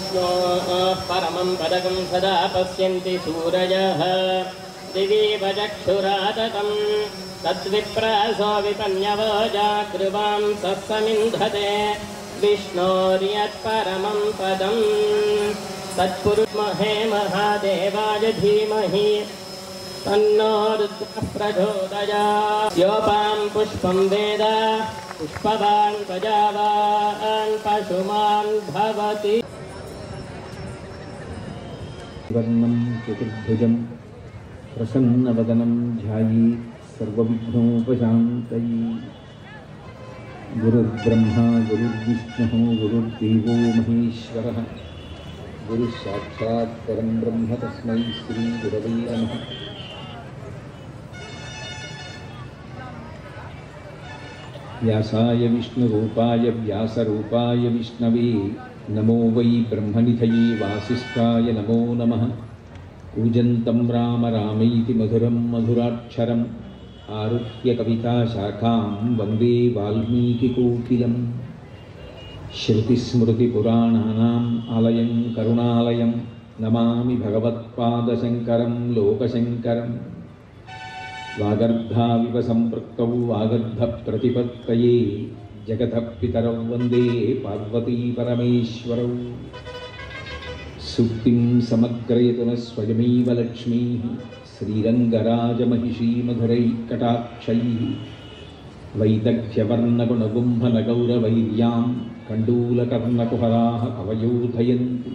विष्णोः परमं पदकं सदा पश्यन्ति सूरजः दिवीव चक्षुराततं तद्विप्रासो विपन्यवोजाकृवां सत्समिन्धते विष्णोर्यत्परमं पदं तत्पुरुमहे महादेवाय धीमहि तन्नो रुद्रः प्रचोदयात् योपां पुष्पं वेद पुष्पवान् प्रजावान् पशुमान् भवति वर्णं चतुर्भुजं प्रसन्नवदनं ध्यायी सर्वविघ्नोपशान्तये गुरुर्ब्रह्मा गुरुर्विष्णुः गुरुर्देवो महेश्वरः गुरुः साक्षात् परं ब्रह्म तस्मै श्रीगुरवे नमः व्यासाय विष्णुरूपाय व्यासरूपाय विष्णवे नमो वै ब्रह्मनिधये वासिष्ठाय नमो नमः कूजन्तं राम रामैति मधुरं मधुराक्षरम् आरुह्य कविताशाखां वन्दे वाल्मीकिकोकिलम् श्रुतिस्मृतिपुराणानाम् आलयं करुणालयं नमामि भगवत्पादशङ्करं लोकशङ्करम् वागर्धाविव सम्पृक्तौ वागर्धप्रतिपत्तये जगतः पितरौ वन्दे पार्वती परमेश्वरौ सुक्तिं समग्रयतु न स्वयमेव लक्ष्मीः श्रीरङ्गराजमहिषीमधुरैः कटाक्षैः वैदग्ध्यवर्णगुणगुम्भनगौरवैर्यां कण्डूलकर्णकुहराः कवयोधयन्ति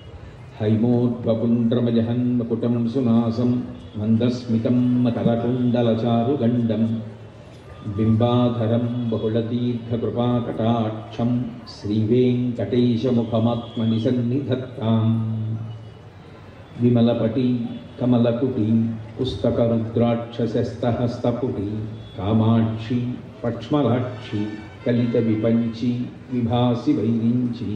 हैमोद्वपुण्ड्रमजहन्मकुटं सुनासं मन्दस्मितं मकरकुण्डलचारुगण्डं बिम्बाधरं बहुलतीर्थकृपाकटाक्षं श्रीवेङ्कटेशमुखमात्मनि सन्निधत्ताम् विमलपटी कमलकुटी पुस्तकरुद्राक्षसस्तहस्तपुटी कामाक्षी पक्ष्मलाक्षी कलितविपञ्ची विभासि वैरिञ्ची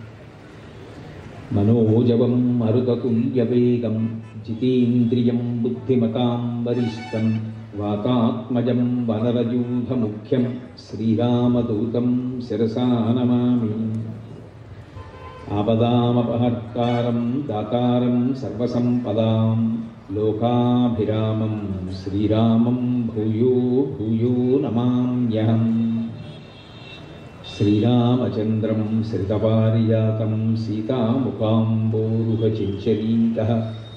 मनोजवं मरुततुल्यवेगं जितेन्द्रियं बुद्धिमतां वरिष्ठं वातात्मजं वनरयूथमुख्यं श्रीरामदूतं शिरसा नमामि आपदामपहर्तारं दातारं सर्वसम्पदां लोकाभिरामं श्रीरामं भूयो भूयो नमाम्यहम् श्रीरामचन्द्रं श्रितपारिजातं सीतामुखाम्बोरुहचिञ्चरीतः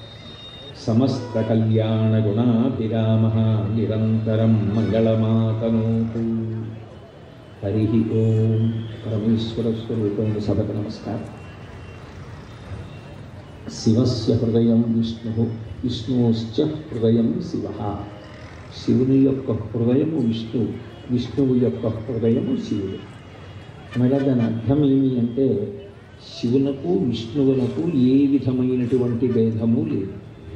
समस्तकल्याणगुणाभिरामः निरन्तरं मङ्गलमातनोतु हरिः ॐ परमेश्वरस्वरूपेण सभకు నమస్కారం శివస్య హృదయం విష్ణు విష్ణుశ్చ హృదయం శివ శివుని యొక్క హృదయము విష్ణువు విష్ణువు యొక్క హృదయము శివుడు అనగా దాని అర్థం ఏమి అంటే శివునకు విష్ణువునకు ఏ విధమైనటువంటి భేదము లేదు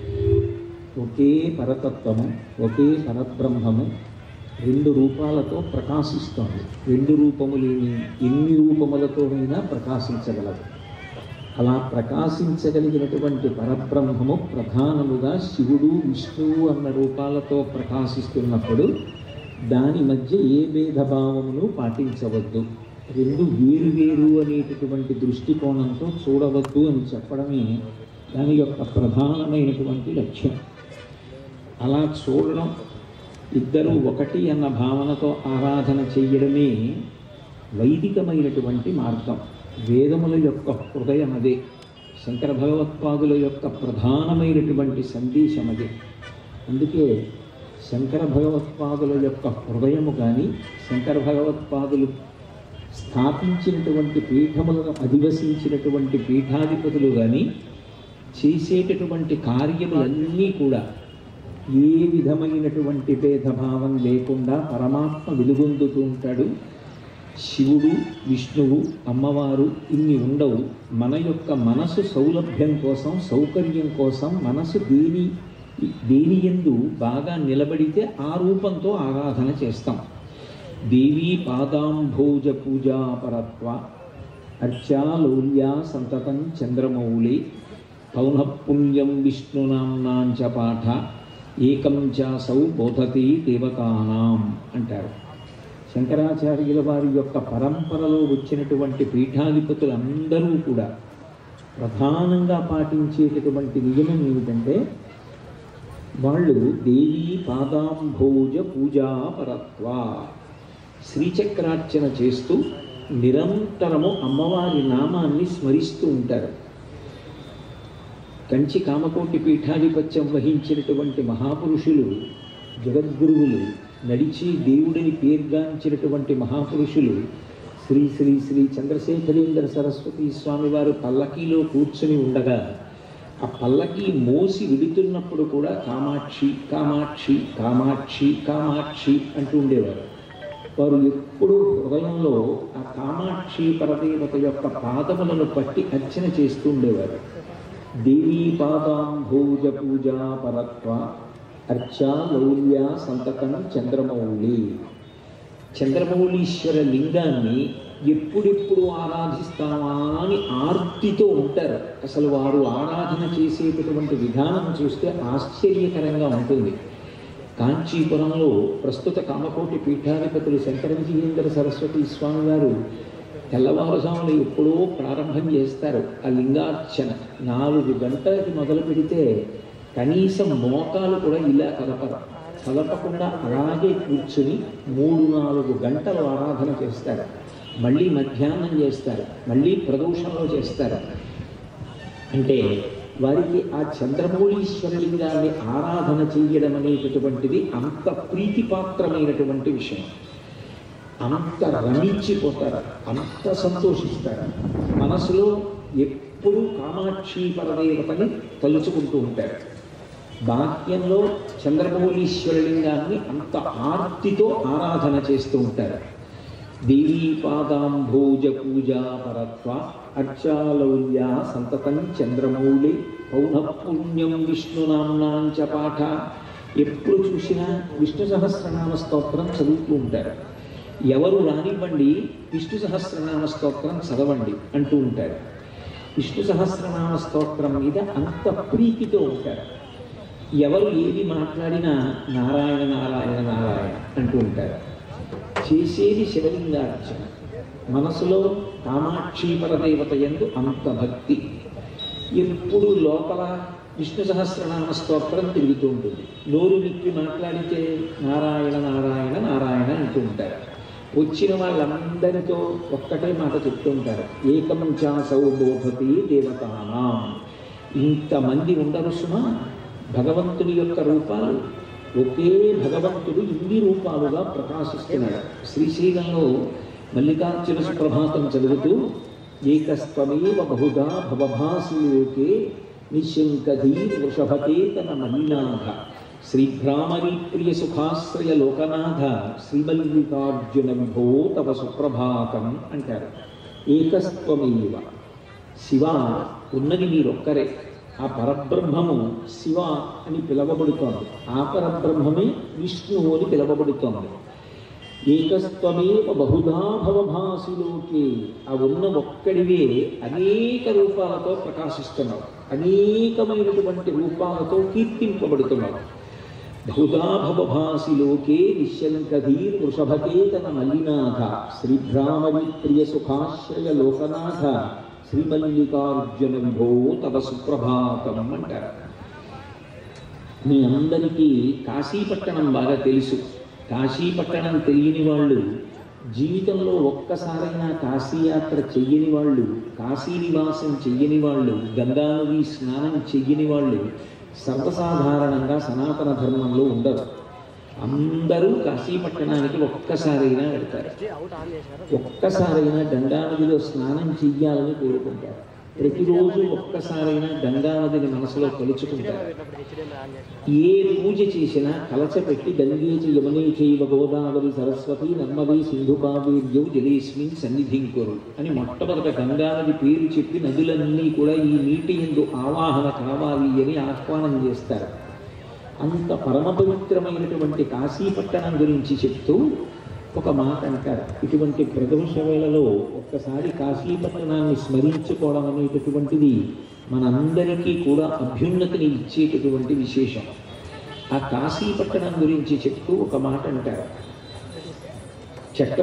ఒకే పరతత్వము ఒకే పరబ్రహ్మము రెండు రూపాలతో ప్రకాశిస్తోంది రెండు రూపములేని ఎన్ని రూపములతోనైనా ప్రకాశించగలదు అలా ప్రకాశించగలిగినటువంటి పరబ్రహ్మము ప్రధానముగా శివుడు విష్ణువు అన్న రూపాలతో ప్రకాశిస్తున్నప్పుడు దాని మధ్య ఏ భేదభావమును పాటించవద్దు రెండు వేరు వేరు అనేటటువంటి దృష్టికోణంతో చూడవద్దు అని చెప్పడమే దాని యొక్క ప్రధానమైనటువంటి లక్ష్యం అలా చూడడం ఇద్దరు ఒకటి అన్న భావనతో ఆరాధన చెయ్యడమే వైదికమైనటువంటి మార్గం వేదముల యొక్క హృదయం అదే శంకర భగవత్పాదుల యొక్క ప్రధానమైనటువంటి సందేశం అదే అందుకే శంకర భగవత్పాదుల యొక్క హృదయము కానీ శంకర భగవత్పాదులు స్థాపించినటువంటి పీఠములను అధివసించినటువంటి పీఠాధిపతులు కానీ చేసేటటువంటి కార్యములన్నీ కూడా ఏ విధమైనటువంటి భేదభావం లేకుండా పరమాత్మ వెలుగొందుతూ ఉంటాడు శివుడు విష్ణువు అమ్మవారు ఇన్ని ఉండవు మన యొక్క మనసు సౌలభ్యం కోసం సౌకర్యం కోసం మనసు దేని దేని ఎందు బాగా నిలబడితే ఆ రూపంతో ఆరాధన చేస్తాం దేవీ పాదాంభోజ పూజా పరత్వ అర్చాలౌల్యా సంతతం చంద్రమౌళి పౌనఃపుణ్యం విష్ణునాంనాంచ పాఠ ఏకం చాసౌ బోధతి దేవతానాం అంటారు శంకరాచార్యుల వారి యొక్క పరంపరలో వచ్చినటువంటి పీఠాధిపతులందరూ కూడా ప్రధానంగా పాటించేటటువంటి నియమం ఏమిటంటే వాళ్ళు దేవీ పాదాంభోజ పూజాపరత్వ శ్రీచక్రార్చన చేస్తూ నిరంతరము అమ్మవారి నామాన్ని స్మరిస్తూ ఉంటారు కంచి కామకోటి పీఠాధిపత్యం వహించినటువంటి మహాపురుషులు జగద్గురువులు నడిచి దేవుడిని పేర్గాంచినటువంటి మహాపురుషులు శ్రీ శ్రీ శ్రీ చంద్రశేఖరేంద్ర సరస్వతి స్వామి వారు పల్లకీలో కూర్చుని ఉండగా ఆ పల్లకి మోసి విడుతున్నప్పుడు కూడా కామాక్షి కామాక్షి కామాక్షి కామాక్షి అంటూ ఉండేవారు వారు ఎప్పుడూ హృదయంలో ఆ కామాక్షి పరదేవత యొక్క పాదములను పట్టి అర్చన చేస్తూ ఉండేవారు దేవీ పాదాంభోజ పూజా పరత్వ అర్చా లౌల్య సంతకం చంద్రమౌళి చంద్రమౌళీశ్వర లింగాన్ని ఎప్పుడెప్పుడు ఆరాధిస్తామా అని ఆర్తితో ఉంటారు అసలు వారు ఆరాధన చేసేటటువంటి విధానం చూస్తే ఆశ్చర్యకరంగా ఉంటుంది కాంచీపురంలో ప్రస్తుత కామకోటి పీఠాధిపతులు శంకర విజయేంద్ర సరస్వతి స్వామి వారు తెల్లవారుజామున ఎప్పుడో ప్రారంభం చేస్తారు ఆ లింగార్చన నాలుగు గంటలకి మొదలు పెడితే కనీసం మోకాలు కూడా ఇలా కలపరు కలపకుండా అలాగే కూర్చుని మూడు నాలుగు గంటలు ఆరాధన చేస్తారు మళ్ళీ మధ్యాహ్నం చేస్తారు మళ్ళీ ప్రదోషంలో చేస్తారు అంటే వారికి ఆ చంద్రమౌళీశ్వరలింగాన్ని ఆరాధన చేయడం అనేటటువంటిది అంత ప్రీతిపాత్రమైనటువంటి విషయం అంత రమించిపోతారు అంత సంతోషిస్తారు మనసులో ఎప్పుడూ కామాక్షి పరదేవతని తలుచుకుంటూ ఉంటారు బాహ్యంలో చంద్రమౌళీశ్వరలింగాన్ని అంత ఆర్తితో ఆరాధన చేస్తూ ఉంటారు దేవీ పాదాంభోజ పూజా పరత్వ అర్చాలౌల్య సంతతం చంద్రమౌళి పౌనఃపుణ్యం విష్ణునాంనాంచ పాఠ ఎప్పుడు చూసినా విష్ణు సహస్రనామ స్తోత్రం చదువుతూ ఉంటారు ఎవరు రానివ్వండి విష్ణు సహస్రనామ స్తోత్రం చదవండి అంటూ ఉంటారు విష్ణు సహస్రనామ స్తోత్రం మీద అంత ప్రీతితో ఉంటారు ఎవరు ఏది మాట్లాడినా నారాయణ నారాయణ నారాయణ అంటూ ఉంటారు చేసేది శివలింగార్చన మనసులో కామాక్షి పరదేవత ఎందు అంత భక్తి ఎప్పుడు లోపల విష్ణు సహస్రనామ స్తోత్రం తిరుగుతూ ఉంటుంది నోరు విప్పి మాట్లాడితే నారాయణ నారాయణ నారాయణ అంటూ ఉంటారు వచ్చిన వాళ్ళందరితో ఒక్కటే మాట చెప్తూ ఉంటారు ఏకం చాసౌ బోధతి దేవతానాం ఇంతమంది ఉండరు సుమా భగవంతుని యొక్క రూపాలు ఒకే భగవంతుడు ఇన్ని రూపాలుగా ప్రకాశిస్తున్నాడు శ్రీశైలంలో మల్లికార్జున సుప్రభాతం చదువుతూ ఏకస్త్వమేవ బహుదా భవభాసిలోకే నిశంకధీ వృషభతే తన మల్లినాథ శ్రీభ్రామరీ ప్రియ సుఖాశ్రయ లోకనాథ శ్రీమల్లికార్జున విభో తవ సుప్రభాతం అంటారు ఏకస్త్వమేవ శివ ఉన్నది మీరొక్కరే ఆ పరబ్రహ్మము శివ అని పిలవబడుతోంది ఆ పరబ్రహ్మమే విష్ణువు అని పిలవబడుతోంది ఏకస్త్వమేవ బహుధా భవభాసిలోకే ఆ ఉన్న ఒక్కడివే అనేక రూపాలతో ప్రకాశిస్తున్నావు అనేకమైనటువంటి రూపాలతో కీర్తింపబడుతున్నావు బహుధా భవభాసిలోకే నిశ్శంకధీర్ వృషభకేతన మల్లినాథ శ్రీభ్రామరి ప్రియ సుఖాశ్రయ లోకనాథ శ్రీమల్లికార్జున విభో తవ సుప్రభాతం అంటారు మీ అందరికీ కాశీపట్టణం బాగా తెలుసు కాశీపట్టణం తెలియని వాళ్ళు జీవితంలో ఒక్కసారైనా కాశీయాత్ర చెయ్యని వాళ్ళు కాశీ నివాసం చెయ్యని వాళ్ళు గంగానది స్నానం చెయ్యని వాళ్ళు సర్వసాధారణంగా సనాతన ధర్మంలో ఉండరు అందరూ కాశీపట్టణానికి ఒక్కసారైనా వెళ్తారు ఒక్కసారైనా గంగానదిలో స్నానం చెయ్యాలని కోరుకుంటారు ప్రతిరోజు ఒక్కసారైనా గంగానదిని మనసులో తలుచుకుంటారు ఏ పూజ చేసినా కలచపెట్టి గంగే చ యమునే చైవ గోదావరి సరస్వతి నర్మదే సింధు కావేర్యౌ జలేస్మిన్ సన్నిధింకురు అని మొట్టమొదట గంగానది పేరు చెప్పి నదులన్నీ కూడా ఈ నీటి ఎందు ఆవాహన కావాలి అని ఆహ్వానం చేస్తారు అంత పరమ పవిత్రమైనటువంటి కాశీపట్టణం గురించి చెప్తూ ఒక మాట అంటారు ఇటువంటి ప్రదోష వేళలో ఒక్కసారి కాశీపట్టణాన్ని స్మరించుకోవడం అనేటటువంటిది మనందరికీ కూడా అభ్యున్నతిని ఇచ్చేటటువంటి విశేషం ఆ కాశీపట్టణం గురించి చెప్తూ ఒక మాట అంటారు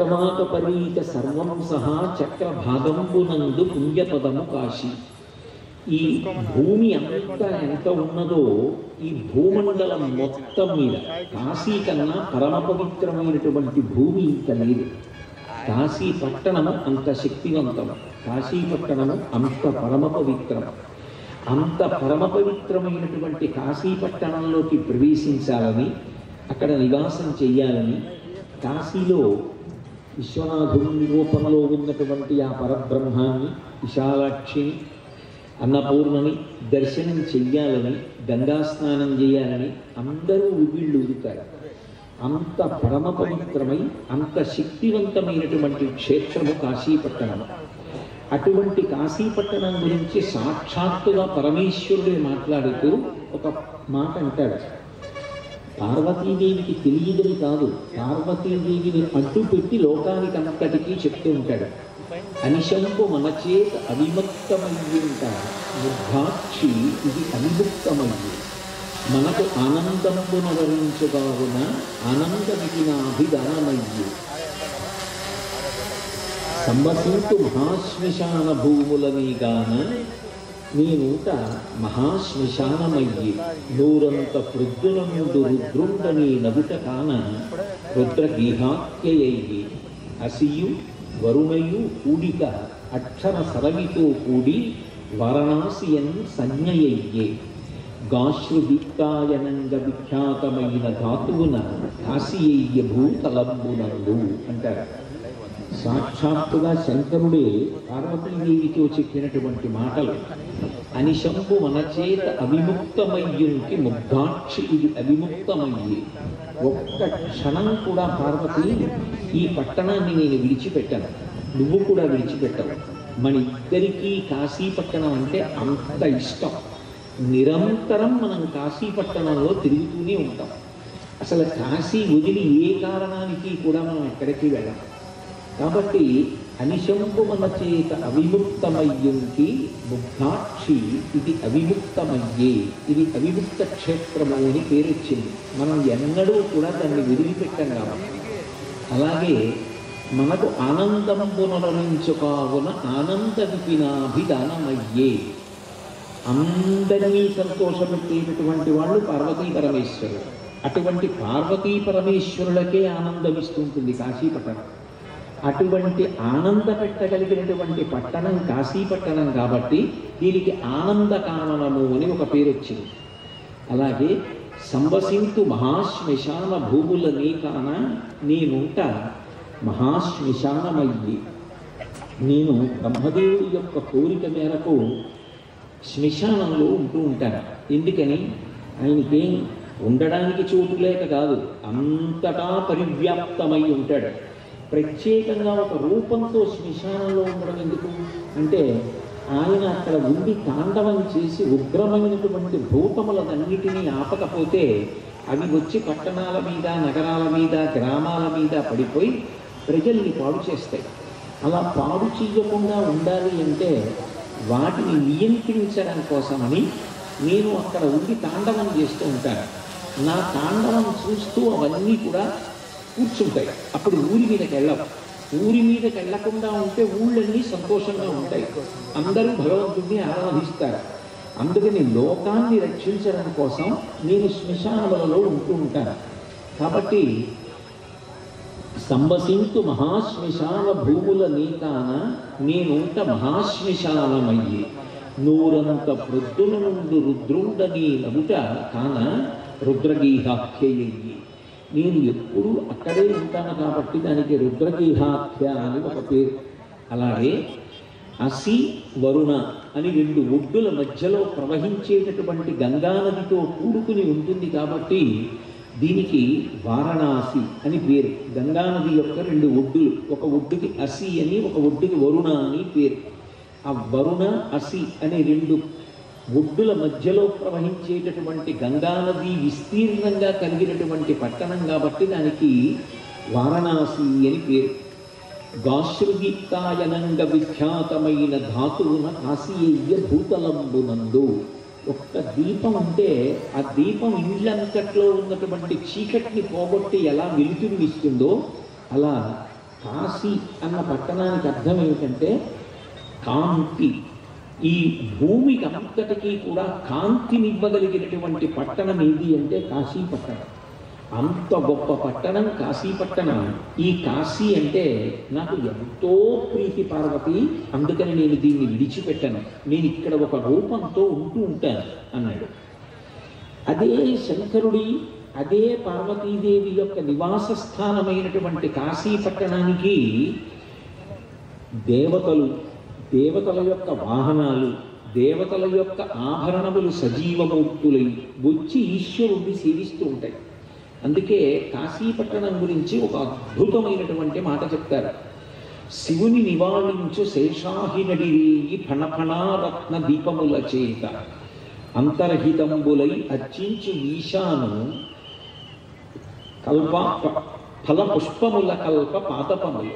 చక్రమాకపరీత సర్వం సహా చక్రభాగంబునందు పుణ్యపదము కాశీ ఈ భూమి అంతా ఎంత ఉన్నదో ఈ భూమండలం మొత్తం మీద కాశీ కన్నా పరమ పవిత్రమైనటువంటి భూమి ఇంకా లేదు కాశీ పట్టణము అంత శక్తివంతం కాశీ పట్టణము అంత పరమ పవిత్రం అంత పరమ పవిత్రమైనటువంటి కాశీ పట్టణంలోకి ప్రవేశించాలని అక్కడ నివాసం చెయ్యాలని కాశీలో విశ్వనాథుని రూపంలో ఉన్నటువంటి ఆ పరబ్రహ్మాన్ని విశాలాక్షిని అన్నపూర్ణని దర్శనం చెయ్యాలని గంగా స్నానం చేయాలని అందరూ వీళ్ళు ఊరుతారు అంత పరమ పవిత్రమై అంత శక్తివంతమైనటువంటి క్షేత్రము కాశీపట్టణము అటువంటి కాశీపట్టణం గురించి సాక్షాత్తుగా పరమేశ్వరుడే మాట్లాడుతూ ఒక మాట అంటాడు పార్వతీదేవికి తెలియదని కాదు పార్వతీదేవిని అడ్డుపెట్టి లోకానికి అంతటికీ చెప్తూ ఉంటాడు అనిశంపు మనచేత అవిముక్తమయ్యింట ముద్ధాక్షి ఇది అవిముక్తమయ్యి మనకు ఆనందంబున వరించుగావున ఆనందమికి నా అభిదానమయ్యి సంవసింతు మహాశ్మశాన భూములని గాన నేనూట మహాశ్మశానమయ్యి నూరంత పృద్దుల నుండు రుద్రుండని నదుట కాన రుద్రగీహాఖ్యయ్యి అసియు వరుణయు కూడిక అక్షర సరవితో కూడి వారణాసియన్ సంజ్ఞయయ్యే గాశ్రుదీప్తాయనంగ విఖ్యాతమైన ధాతువున కాశీయ్య భూతలంబునందు అంటారు సాక్షాత్తుగా శంకరుడే పార్వతీదేవితో చెప్పినటువంటి మాటలు అనిశంపు మనచేత అవిముక్తమయ్యునికి ముగ్ధాక్షి ఇది అవిముక్తమయ్యి ఒక్క క్షణం కూడా పార్వతి ఈ పట్టణాన్ని నేను విడిచిపెట్టాను నువ్వు కూడా విడిచిపెట్టవు మన ఇద్దరికీ కాశీ పట్టణం అంటే అంత ఇష్టం నిరంతరం మనం కాశీ పట్టణంలో తిరుగుతూనే ఉంటాం అసలు కాశీ వదిలి ఏ కారణానికి కూడా మనం ఎక్కడికి వెళ్ళం కాబట్టి అనిశంపు మన చేత అవిముక్తమయ్యుంకి ముగ్ధాక్షి ఇది అవిముక్తమయ్యే ఇది అవిముక్త క్షేత్రము అని పేరు వచ్చింది మనం ఎన్నడూ కూడా దాన్ని వదిలిపెట్టాం కాబట్టి అలాగే మనకు ఆనందంబునరించుకావున ఆనంద విపినాభిదానమయ్యే అందరినీ సంతోషపెట్టేటటువంటి వాళ్ళు పార్వతీ పరమేశ్వరుడు అటువంటి పార్వతీ పరమేశ్వరులకే ఆనందమిస్తుంటుంది కాశీపట్టణం అటువంటి ఆనంద పెట్టగలిగినటువంటి పట్టణం కాశీపట్టణం కాబట్టి దీనికి ఆనంద కాననము అని ఒక పేరు వచ్చింది అలాగే సంవసింతు మహాశ్మశాన భూముల నీకాన నేనుంట మహాశ్మశానమయ్యి నేను బ్రహ్మదేవుడి యొక్క కోరిక మేరకు శ్మశానంలో ఉంటూ ఉంటాను ఎందుకని ఆయనకి ఉండడానికి చోటు లేక కాదు అంతటా పరివ్యాప్తమై ఉంటాడు ప్రత్యేకంగా ఒక రూపంతో శ్మశానంలో ఉండడం ఎందుకు అంటే ఆయన అక్కడ ఉండి తాండవం చేసి ఉగ్రమైనటువంటి భూతములనన్నిటినీ ఆపకపోతే అవి వచ్చి పట్టణాల మీద నగరాల మీద గ్రామాల మీద పడిపోయి ప్రజల్ని పాడు చేస్తాయి అలా పాడు చేయకుండా ఉండాలి అంటే వాటిని నియంత్రించడం కోసమని నేను అక్కడ ఉండి తాండవం చేస్తూ ఉంటాను నా తాండవం చూస్తూ అవన్నీ కూడా కూర్చుంటాయి అప్పుడు ఊరి మీదకి వెళ్ళవు ఊరి మీదకి వెళ్ళకుండా ఉంటే ఊళ్ళన్నీ సంతోషంగా ఉంటాయి అందరూ భగవంతుడిని ఆరాధిస్తారు అందుకని లోకాన్ని రక్షించడం కోసం నేను శ్మశానములలో ఉంటూ ఉంటాను కాబట్టి సంవసింతు మహాశ్మశాన భూముల నీకాన నేనుంట మహాశ్మశానమయ్యి నూరంత వృద్ధుల నుండి రుద్రుండని నముట కాన రుద్రగీహాఖ్యయ్యి నేను ఎప్పుడూ అక్కడే ఉంటాను కాబట్టి దానికి రుద్రగీహాఖ్య అని ఒక పేరు అలాగే అసి వరుణ అని రెండు ఒడ్డుల మధ్యలో ప్రవహించేటటువంటి గంగానదితో కూడుకుని ఉంటుంది కాబట్టి దీనికి వారణాసి అని పేరు గంగానది యొక్క రెండు ఒడ్డులు ఒక ఒడ్డుకి అసి అని ఒక ఒడ్డుకి వరుణ అని పేరు ఆ వరుణ అసి అనే రెండు ఒడ్డుల మధ్యలో ప్రవహించేటటువంటి గంగానది విస్తీర్ణంగా కలిగినటువంటి పట్టణం కాబట్టి దానికి వారణాసి అని పేరు గాశ్రుదీప్తాయనంగ విఖ్యాతమైన ధాతువున కాశీయ్య భూతలంబునందు ఒక్క దీపం అంటే ఆ దీపం ఇండ్లంతట్లో ఉన్నటువంటి చీకటిని పోగొట్టి ఎలా వెలుతురునిస్తుందో అలా కాశీ అన్న పట్టణానికి అర్థం ఏమిటంటే కాంతి ఈ భూమికి అంతటికీ కూడా కాంతినివ్వగలిగినటువంటి పట్టణం ఏది అంటే కాశీ పట్టణం అంత గొప్ప పట్టణం కాశీ పట్టణం ఈ కాశీ అంటే నాకు ఎంతో ప్రీతి పార్వతి అందుకని నేను దీన్ని విడిచిపెట్టను నేను ఇక్కడ ఒక రూపంతో ఉంటూ ఉంటాను అన్నాడు అదే శంకరుడి అదే పార్వతీదేవి యొక్క నివాస స్థానమైనటువంటి కాశీ పట్టణానికి దేవతలు దేవతల యొక్క వాహనాలు దేవతల యొక్క ఆభరణములు సజీవమూర్తులై వచ్చి ఈశ్వరుణ్ణి సేవిస్తూ ఉంటాయి అందుకే కాశీపట్టణం గురించి ఒక అద్భుతమైనటువంటి మాట చెప్తారు శివుని నివాళించు శేషాహినడిరేయి ఫణఫణారత్న దీపముల చేత అంతర్హితంబులై అర్చించు ఈశాను కల్ప ఫల పుష్పముల కల్ప పాతపములు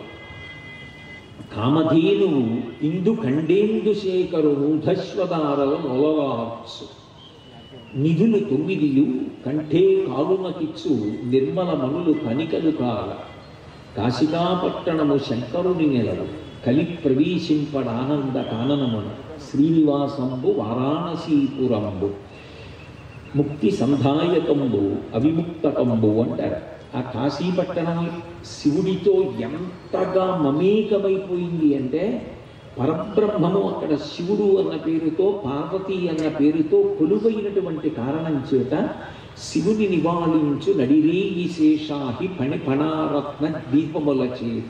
కామధేనువు ఇందు ఖండేందు శేఖరును ధశ్వదారల మొలవార్చు నిధులు తొమ్మిదియు కంఠే కాలునకిచ్చు నిర్మల మనులు కనికలు కాల కాశికాపట్టణము శంకరుని నెలవు కలి ప్రవేశింపడానంద కాననమున శ్రీనివాసంబు వారాణసీపురంబు ముక్తి సంధాయకంబు అవిముక్తకంబు అంటారు ఆ కాశీపట్టణం శివుడితో ఎంతగా మమేకమైపోయింది అంటే పరబ్రహ్మము అక్కడ శివుడు అన్న పేరుతో పార్వతి అన్న పేరుతో కొలువైనటువంటి కారణం చేత శివుని నివాళించు నడిరేయి శేషాహి పణిపణారత్న దీపముల చేత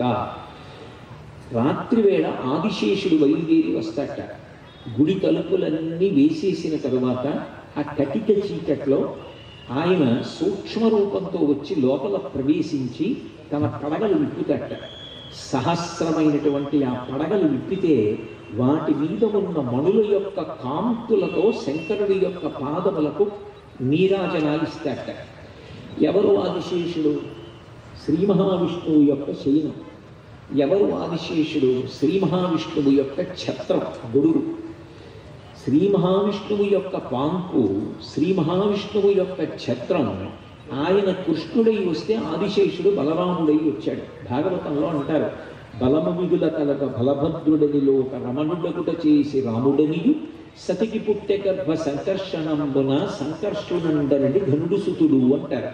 రాత్రివేళ ఆదిశేషుడు బయలుదేరి వస్తాట గుడి తలుపులన్నీ వేసేసిన తరువాత ఆ కటిక చీకట్లో ఆయన సూక్ష్మ రూపంతో వచ్చి లోపల ప్రవేశించి తన పడగలు విప్పుతట సహస్రమైనటువంటి ఆ పడగలు విప్పితే వాటి మీద ఉన్న మణుల యొక్క కాంతులతో శంకరుడి యొక్క పాదములకు నీరాజనాలిస్తాట ఎవరు ఆదిశేషుడు శ్రీ మహావిష్ణువు యొక్క శయనం ఎవరు ఆదిశేషుడు శ్రీ మహావిష్ణువు యొక్క ఛత్రం గొడుగు శ్రీ మహావిష్ణువు యొక్క పాంపు శ్రీ మహావిష్ణువు యొక్క ఛత్రం ఆయన కృష్ణుడై వస్తే ఆదిశేషుడు బలరాముడై వచ్చాడు భాగవతంలో అంటారు బలము మిగుల కలగ బలభద్రుడనిలో ఒక రమణుడకుట చేసి రాముడనియు సతికి పుట్టె గర్భ సంకర్షణంబున సంకర్షణుడందరడి ఘనుడు సుతుడు అంటారు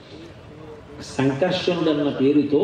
సంకర్షణుడన్న పేరుతో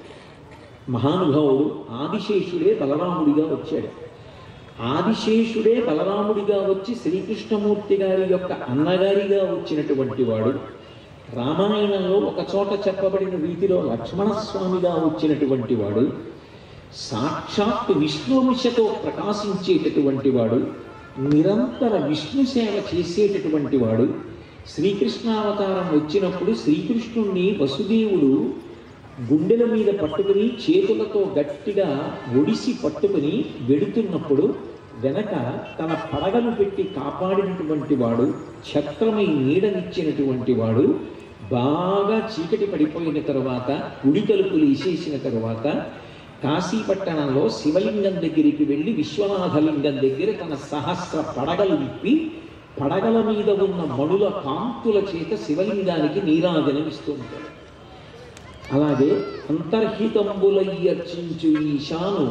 మహానుభావుడు ఆదిశేషుడే బలరాముడిగా వచ్చాడు ఆదిశేషుడే బలరాముడిగా వచ్చి శ్రీకృష్ణమూర్తి గారి యొక్క అన్నగారిగా వచ్చినటువంటి వాడు రామాయణంలో ఒక చోట చెప్పబడిన రీతిలో లక్ష్మణస్వామిగా వచ్చినటువంటి వాడు సాక్షాత్ విష్ణువంశతో ప్రకాశించేటటువంటి వాడు నిరంతర విష్ణు సేవ చేసేటటువంటి వాడు శ్రీకృష్ణావతారం వచ్చినప్పుడు శ్రీకృష్ణుణ్ణి వసుదేవుడు గుండెల మీద పట్టుకుని చేతులతో గట్టిగా ఒడిసి పట్టుకుని వెడుతున్నప్పుడు వెనక తన పడగను పెట్టి కాపాడినటువంటి వాడు ఛత్రమై నీడనిచ్చినటువంటి వాడు బాగా చీకటి పడిపోయిన తరువాత కుడి తలుపులు ఇసేసిన తరువాత కాశీపట్టణంలో శివలింగం దగ్గరికి వెళ్ళి విశ్వనాథలింగం దగ్గర తన సహస్ర పడగలు విప్పి పడగల మీద ఉన్న మణుల కాంతుల చేత శివలింగానికి నీరాజనం ఇస్తూ ఉంటాడు అలాగే అంతర్హితంబులయ్యర్చించు ఈశాను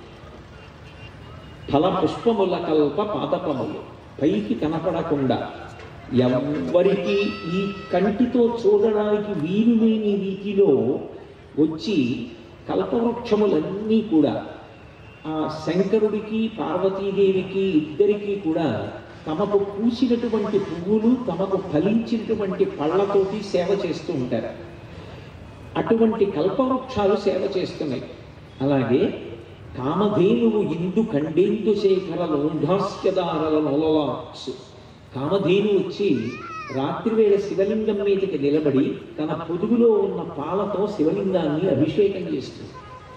ఫల పుష్పముల కల్ప పాదపములు పైకి కనపడకుండా ఎవ్వరికి ఈ కంటితో చూడడానికి వీలు లేని రీతిలో వచ్చి కల్పవృక్షములన్నీ కూడా ఆ శంకరుడికి పార్వతీదేవికి ఇద్దరికీ కూడా తమకు పూసినటువంటి పువ్వులు తమకు ఫలించినటువంటి పళ్ళతోటి సేవ చేస్తూ ఉంటారు అటువంటి కల్పవృక్షాలు సేవ చేస్తున్నాయి అలాగే కామధేనువు ఇందు ఖండేందు శేఖర లోంఢాస్యదారల నొలవాక్సు కామధేను వచ్చి రాత్రివేళ శివలింగం మీదకి నిలబడి తన పొదుగులో ఉన్న పాలతో శివలింగాన్ని అభిషేకం చేస్తుంది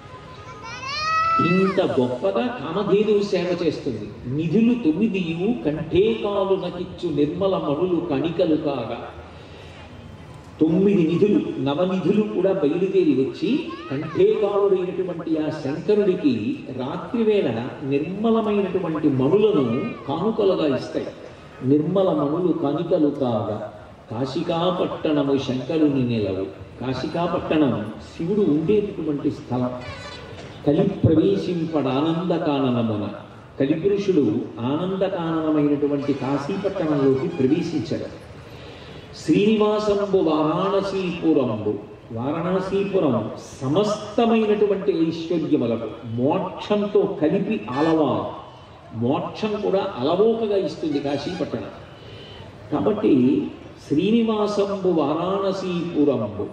ఇంత గొప్పగా కామధేనువు సేవ చేస్తుంది నిధులు తొమ్మిదియు కంఠే కాలు నకిచ్చు నిర్మల మనులు కణికలు కాగా తొమ్మిది నిధులు నవనిధులు కూడా బయలుదేరి వచ్చి కంఠేకాలుడైనటువంటి ఆ శంకరుడికి రాత్రివేళ నిర్మలమైనటువంటి మణులను కానుకలుగా ఇస్తాయి నిర్మల మణులు కానుకలు కాగా కాశికాపట్టణము శంకరుని నిలవు కాశికాపట్టణం శివుడు ఉండేటటువంటి స్థలం కలి ప్రవేశింపడానంద కాననమున కలిపురుషుడు ఆనందకాననమైనటువంటి కాశీపట్టణంలోకి ప్రవేశించారు శ్రీనివాసంబు వారాణసీపురంబు వారణాసీపురం సమస్తమైనటువంటి ఐశ్వర్యములకు మోక్షంతో కలిపి అలవా మోక్షం కూడా అలవోకగా ఇస్తుంది కాశీపట్టణం కాబట్టి శ్రీనివాసంబు వారాణసీపురంబు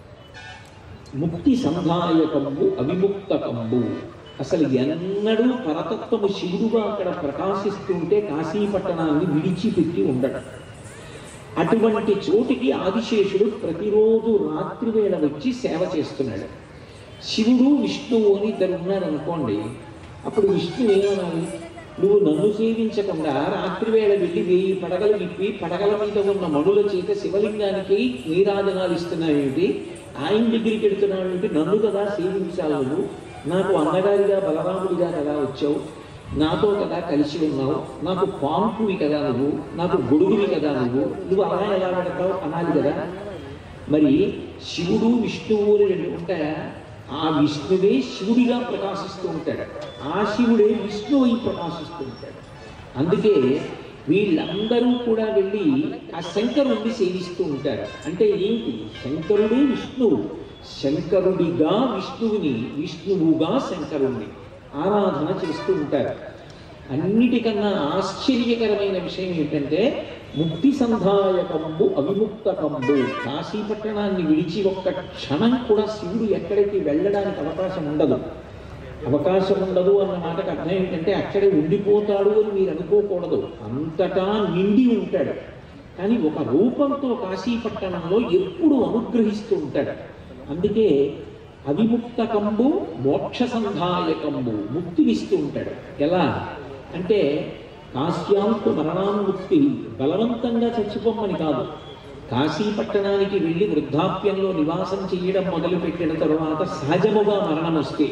ముక్తి సంధాయకంబు అవిముక్తకంబు అసలు ఎన్నడూ పరతత్వము శివుడుగా అక్కడ ప్రకాశిస్తుంటే కాశీపట్టణాన్ని విడిచిపెట్టి ఉండడం అటువంటి చోటికి ఆదిశేషుడు ప్రతిరోజు రాత్రి వేళ వచ్చి సేవ చేస్తున్నాడు శివుడు విష్ణువు అని ఇద్దరు ఉన్నారు అనుకోండి అప్పుడు విష్ణువు ఏమనాలి నువ్వు నన్ను సేవించకుండా రాత్రి వేళ వెళ్ళి వేయి పడగలు విప్పి పడగల మీద ఉన్న మణుల చేత శివలింగానికి నీరాజనాలు ఇస్తున్నావేమిటి ఆయన దగ్గరికి వెడుతున్నావేమిటి నన్ను కదా సేవించాలి నువ్వు నాకు అన్నగారిగా బలరాముడిగా కదా వచ్చావు నాతో కదా కలిసి ఉన్నావు నాకు పాంపువి కదా నువ్వు నాకు గొడుగువి కదా నువ్వు నువ్వు అలా ఎలా పెడతావు అనాలి కదా మరి శివుడు విష్ణువు అని రెండు ఉంటాయా ఆ విష్ణువే శివుడిగా ప్రకాశిస్తూ ఉంటాడు ఆ శివుడే విష్ణువు అయి ప్రకాశిస్తూ ఉంటాడు అందుకే వీళ్ళందరూ కూడా వెళ్ళి ఆ శంకరుణ్ణి సేవిస్తూ ఉంటారు అంటే ఏంటి శంకరుడే విష్ణువు శంకరుడిగా విష్ణువుని విష్ణువుగా శంకరుణ్ణి ఆరాధన చేస్తూ ఉంటారు అన్నిటికన్నా ఆశ్చర్యకరమైన విషయం ఏంటంటే ముక్తి సంధాయకంబు అవిముక్తకంబు కాశీపట్టణాన్ని విడిచి ఒక్క క్షణం కూడా శివుడు ఎక్కడికి వెళ్ళడానికి అవకాశం ఉండదు అవకాశం ఉండదు అన్న మాటకు అర్థం ఏంటంటే అక్కడే ఉండిపోతాడు అని మీరు అనుకోకూడదు అంతటా నిండి ఉంటాడు కానీ ఒక రూపంతో కాశీపట్టణంలో ఎప్పుడు అనుగ్రహిస్తూ ఉంటాడు అందుకే అవిముక్తకంబు మోక్ష సంధాయకంబు ముక్తినిస్తూ ఉంటాడు ఎలా అంటే కాశ్యాంతు మరణాన్ముక్తి బలవంతంగా చచ్చిపోమ్మని కాదు కాశీపట్టణానికి వెళ్ళి వృద్ధాప్యంలో నివాసం చేయడం మొదలుపెట్టిన తరువాత సహజముగా మరణం వస్తే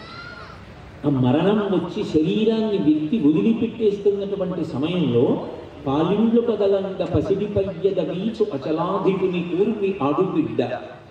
ఆ మరణం వచ్చి శరీరాన్ని వ్యక్తి వదిలిపెట్టేస్తున్నటువంటి సమయంలో పాలిండ్లు కదలంగ పసిడి పయ్యద వీచు అచలాధిపుని కూర్మి ఆడుబిడ్డ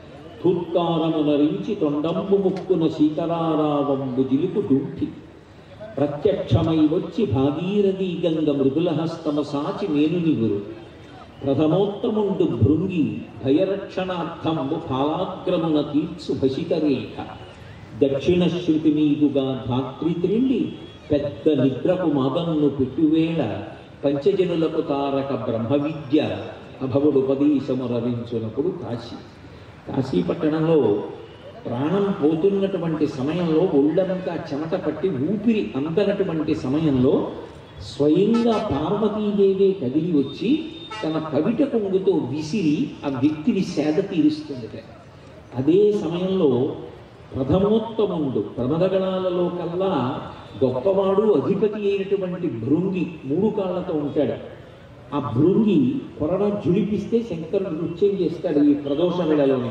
తుత్కారమునరించి తొండంబు ముక్కున సీతరారావంబు జిలుపు డుంఠి ప్రత్యక్షమై వచ్చి భాగీరథీ గంగ మృదులహస్తమ సాచి మేనునిగురు ప్రథమోత్తముండు భృంగి భయరక్షణార్థంబు ఫాలాగ్రమున తీర్చు భసితరేఖ దక్షిణ శృతి మీదుగా ధాత్రి త్రిండి పెద్ద నిద్రకు మదన్ను పెట్టువేళ పంచజనులకు తారక బ్రహ్మ విద్య అభవుడు ఉపదేశమురరించునప్పుడు కాశీ కాశీపట్టణంలో ప్రాణం పోతున్నటువంటి సమయంలో ఒళ్ళంతా చెమట పట్టి ఊపిరి అందనటువంటి సమయంలో స్వయంగా పార్వతీదేవే కదిలి వచ్చి తన కవిట కొంగుతో విసిరి ఆ వ్యక్తిని సేద తీరుస్తుందట అదే సమయంలో ప్రథమోత్తముండు ప్రమదగణాలలో కల్లా గొప్పవాడు అధిపతి అయినటువంటి భృంగి మూడు కాళ్ళతో ఉంటాడు ఆ భృంగి కొరడ జులిపిస్తే శంకరుడు నృత్యం చేస్తాడు ఈ ప్రదోష వేళలోనే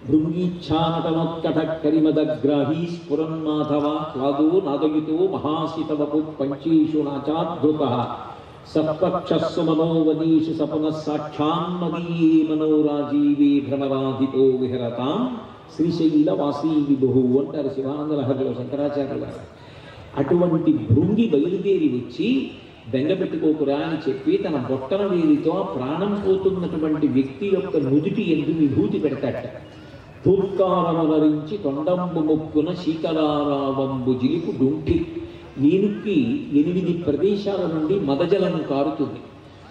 భృంగీచ్ఛానటనోత్కట కరిమదగ్రాహీ స్ఫురన్మాధవ క్లాదో నాదయుతో మహాశితవపు పంచీషు నాచాద్భృత సత్పక్షస్సు మనోవదీషు సపున సాక్షాన్మదీయే మనోరాజీవే భ్రమరాధితో విహరతాం శ్రీశైల వాసీ విభు అంటారు శివానంద లహరిలో శంకరాచార్యుల వారు. అటువంటి భృంగి బయలుదేరి వచ్చి బెంగపెట్టుకోకురా అని చెప్పి తన బొట్టన వేలితో ఆ ప్రాణం పోతున్నటువంటి వ్యక్తి యొక్క నుదుటి ఎందు విభూతి పెడతాట తూర్కారమరించి తొండంబు ముక్కున శీతలారావంబు జిలుపు డుంటి ఏనుక్కి ఎనిమిది ప్రదేశాల నుండి మదజలం కారుతుంది